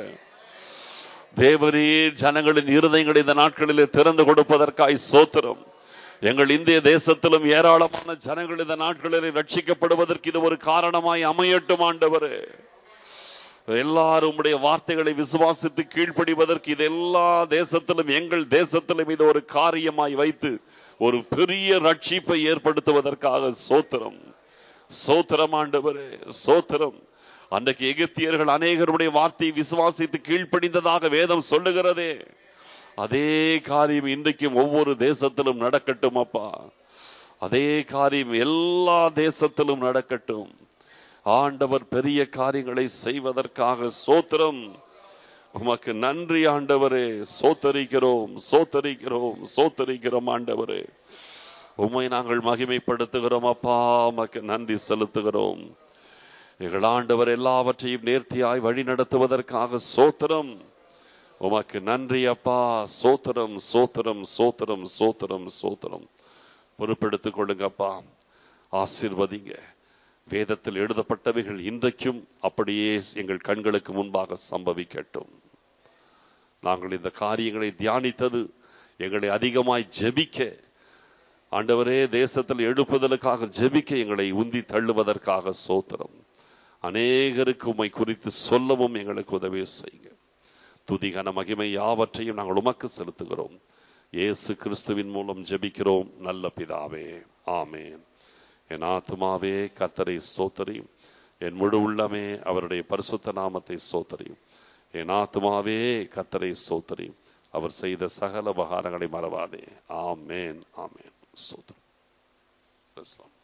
தேவரே ஜனங்களின் இருதயங்களை இந்த நாட்களிலே திறந்து கொடுப்பதற்காய் சோத்திரம் எங்கள் இந்திய தேசத்திலும் ஏராளமான ஜனங்கள் இந்த நாட்களில் ரட்சிக்கப்படுவதற்கு இது ஒரு காரணமாய் அமையட்டும் ஆண்டவரே எல்லாரும் உடைய வார்த்தைகளை விசுவாசித்து கீழ்ப்படிவதற்கு இது எல்லா தேசத்திலும் எங்கள் தேசத்திலும் இது ஒரு காரியமாய் வைத்து ஒரு பெரிய ரட்சிப்பை ஏற்படுத்துவதற்காக சோத்திரம் சோத்திரம் ஆண்டவரே சோத்திரம் அன்றைக்கு எகிப்தியர்கள் அநேகருடைய வார்த்தையை விசுவாசித்து கீழ்ப்படிந்ததாக வேதம் சொல்லுகிறதே அதே காரியம் இன்றைக்கும் ஒவ்வொரு தேசத்திலும் நடக்கட்டும் அப்பா அதே காரியம் எல்லா தேசத்திலும் நடக்கட்டும் ஆண்டவர் பெரிய காரியங்களை செய்வதற்காக சோத்திரம் உமக்கு நன்றி ஆண்டவரே சோத்தரிக்கிறோம் சோத்தரிக்கிறோம் சோத்தரிக்கிறோம் ஆண்டவரே உம்மை நாங்கள் மகிமைப்படுத்துகிறோம் அப்பா உமக்கு நன்றி செலுத்துகிறோம் எங்கள் ஆண்டவர் எல்லாவற்றையும் நேர்த்தியாய் வழி நடத்துவதற்காக சோத்திரம் உமக்கு நன்றி அப்பா சோத்திரம் சோத்திரம் சோத்திரம் சோத்திரம் சோத்திரம் பொறுப்பெடுத்துக் கொள்ளுங்கப்பா ஆசிர்வதிங்க வேதத்தில் எழுதப்பட்டவைகள் இன்றைக்கும் அப்படியே எங்கள் கண்களுக்கு முன்பாக சம்பவிக்கட்டும் நாங்கள் இந்த காரியங்களை தியானித்தது எங்களை அதிகமாய் ஜெபிக்க ஆண்டவரே தேசத்தில் எழுப்புதலுக்காக ஜெபிக்க எங்களை உந்தி தள்ளுவதற்காக சோத்திரம் அநேகருக்கு உம்மை குறித்து சொல்லவும் எங்களுக்கு உதவி செய்யுங்க துதிகன மகிமை யாவற்றையும் நாங்கள் உமக்கு செலுத்துகிறோம் இயேசு கிறிஸ்துவின் மூலம் ஜெபிக்கிறோம் நல்ல பிதாவே ஆமேன் என் ஆத்மாவே கத்தரை சோத்தரி என் முழு உள்ளமே அவருடைய பரிசுத்த நாமத்தை சோத்தரி என் ஆத்மாவே கத்தரை சோத்தரி அவர் செய்த சகல உபகாரங்களை மறவாதே ஆமேன் ஆமேன் சோத்திரம்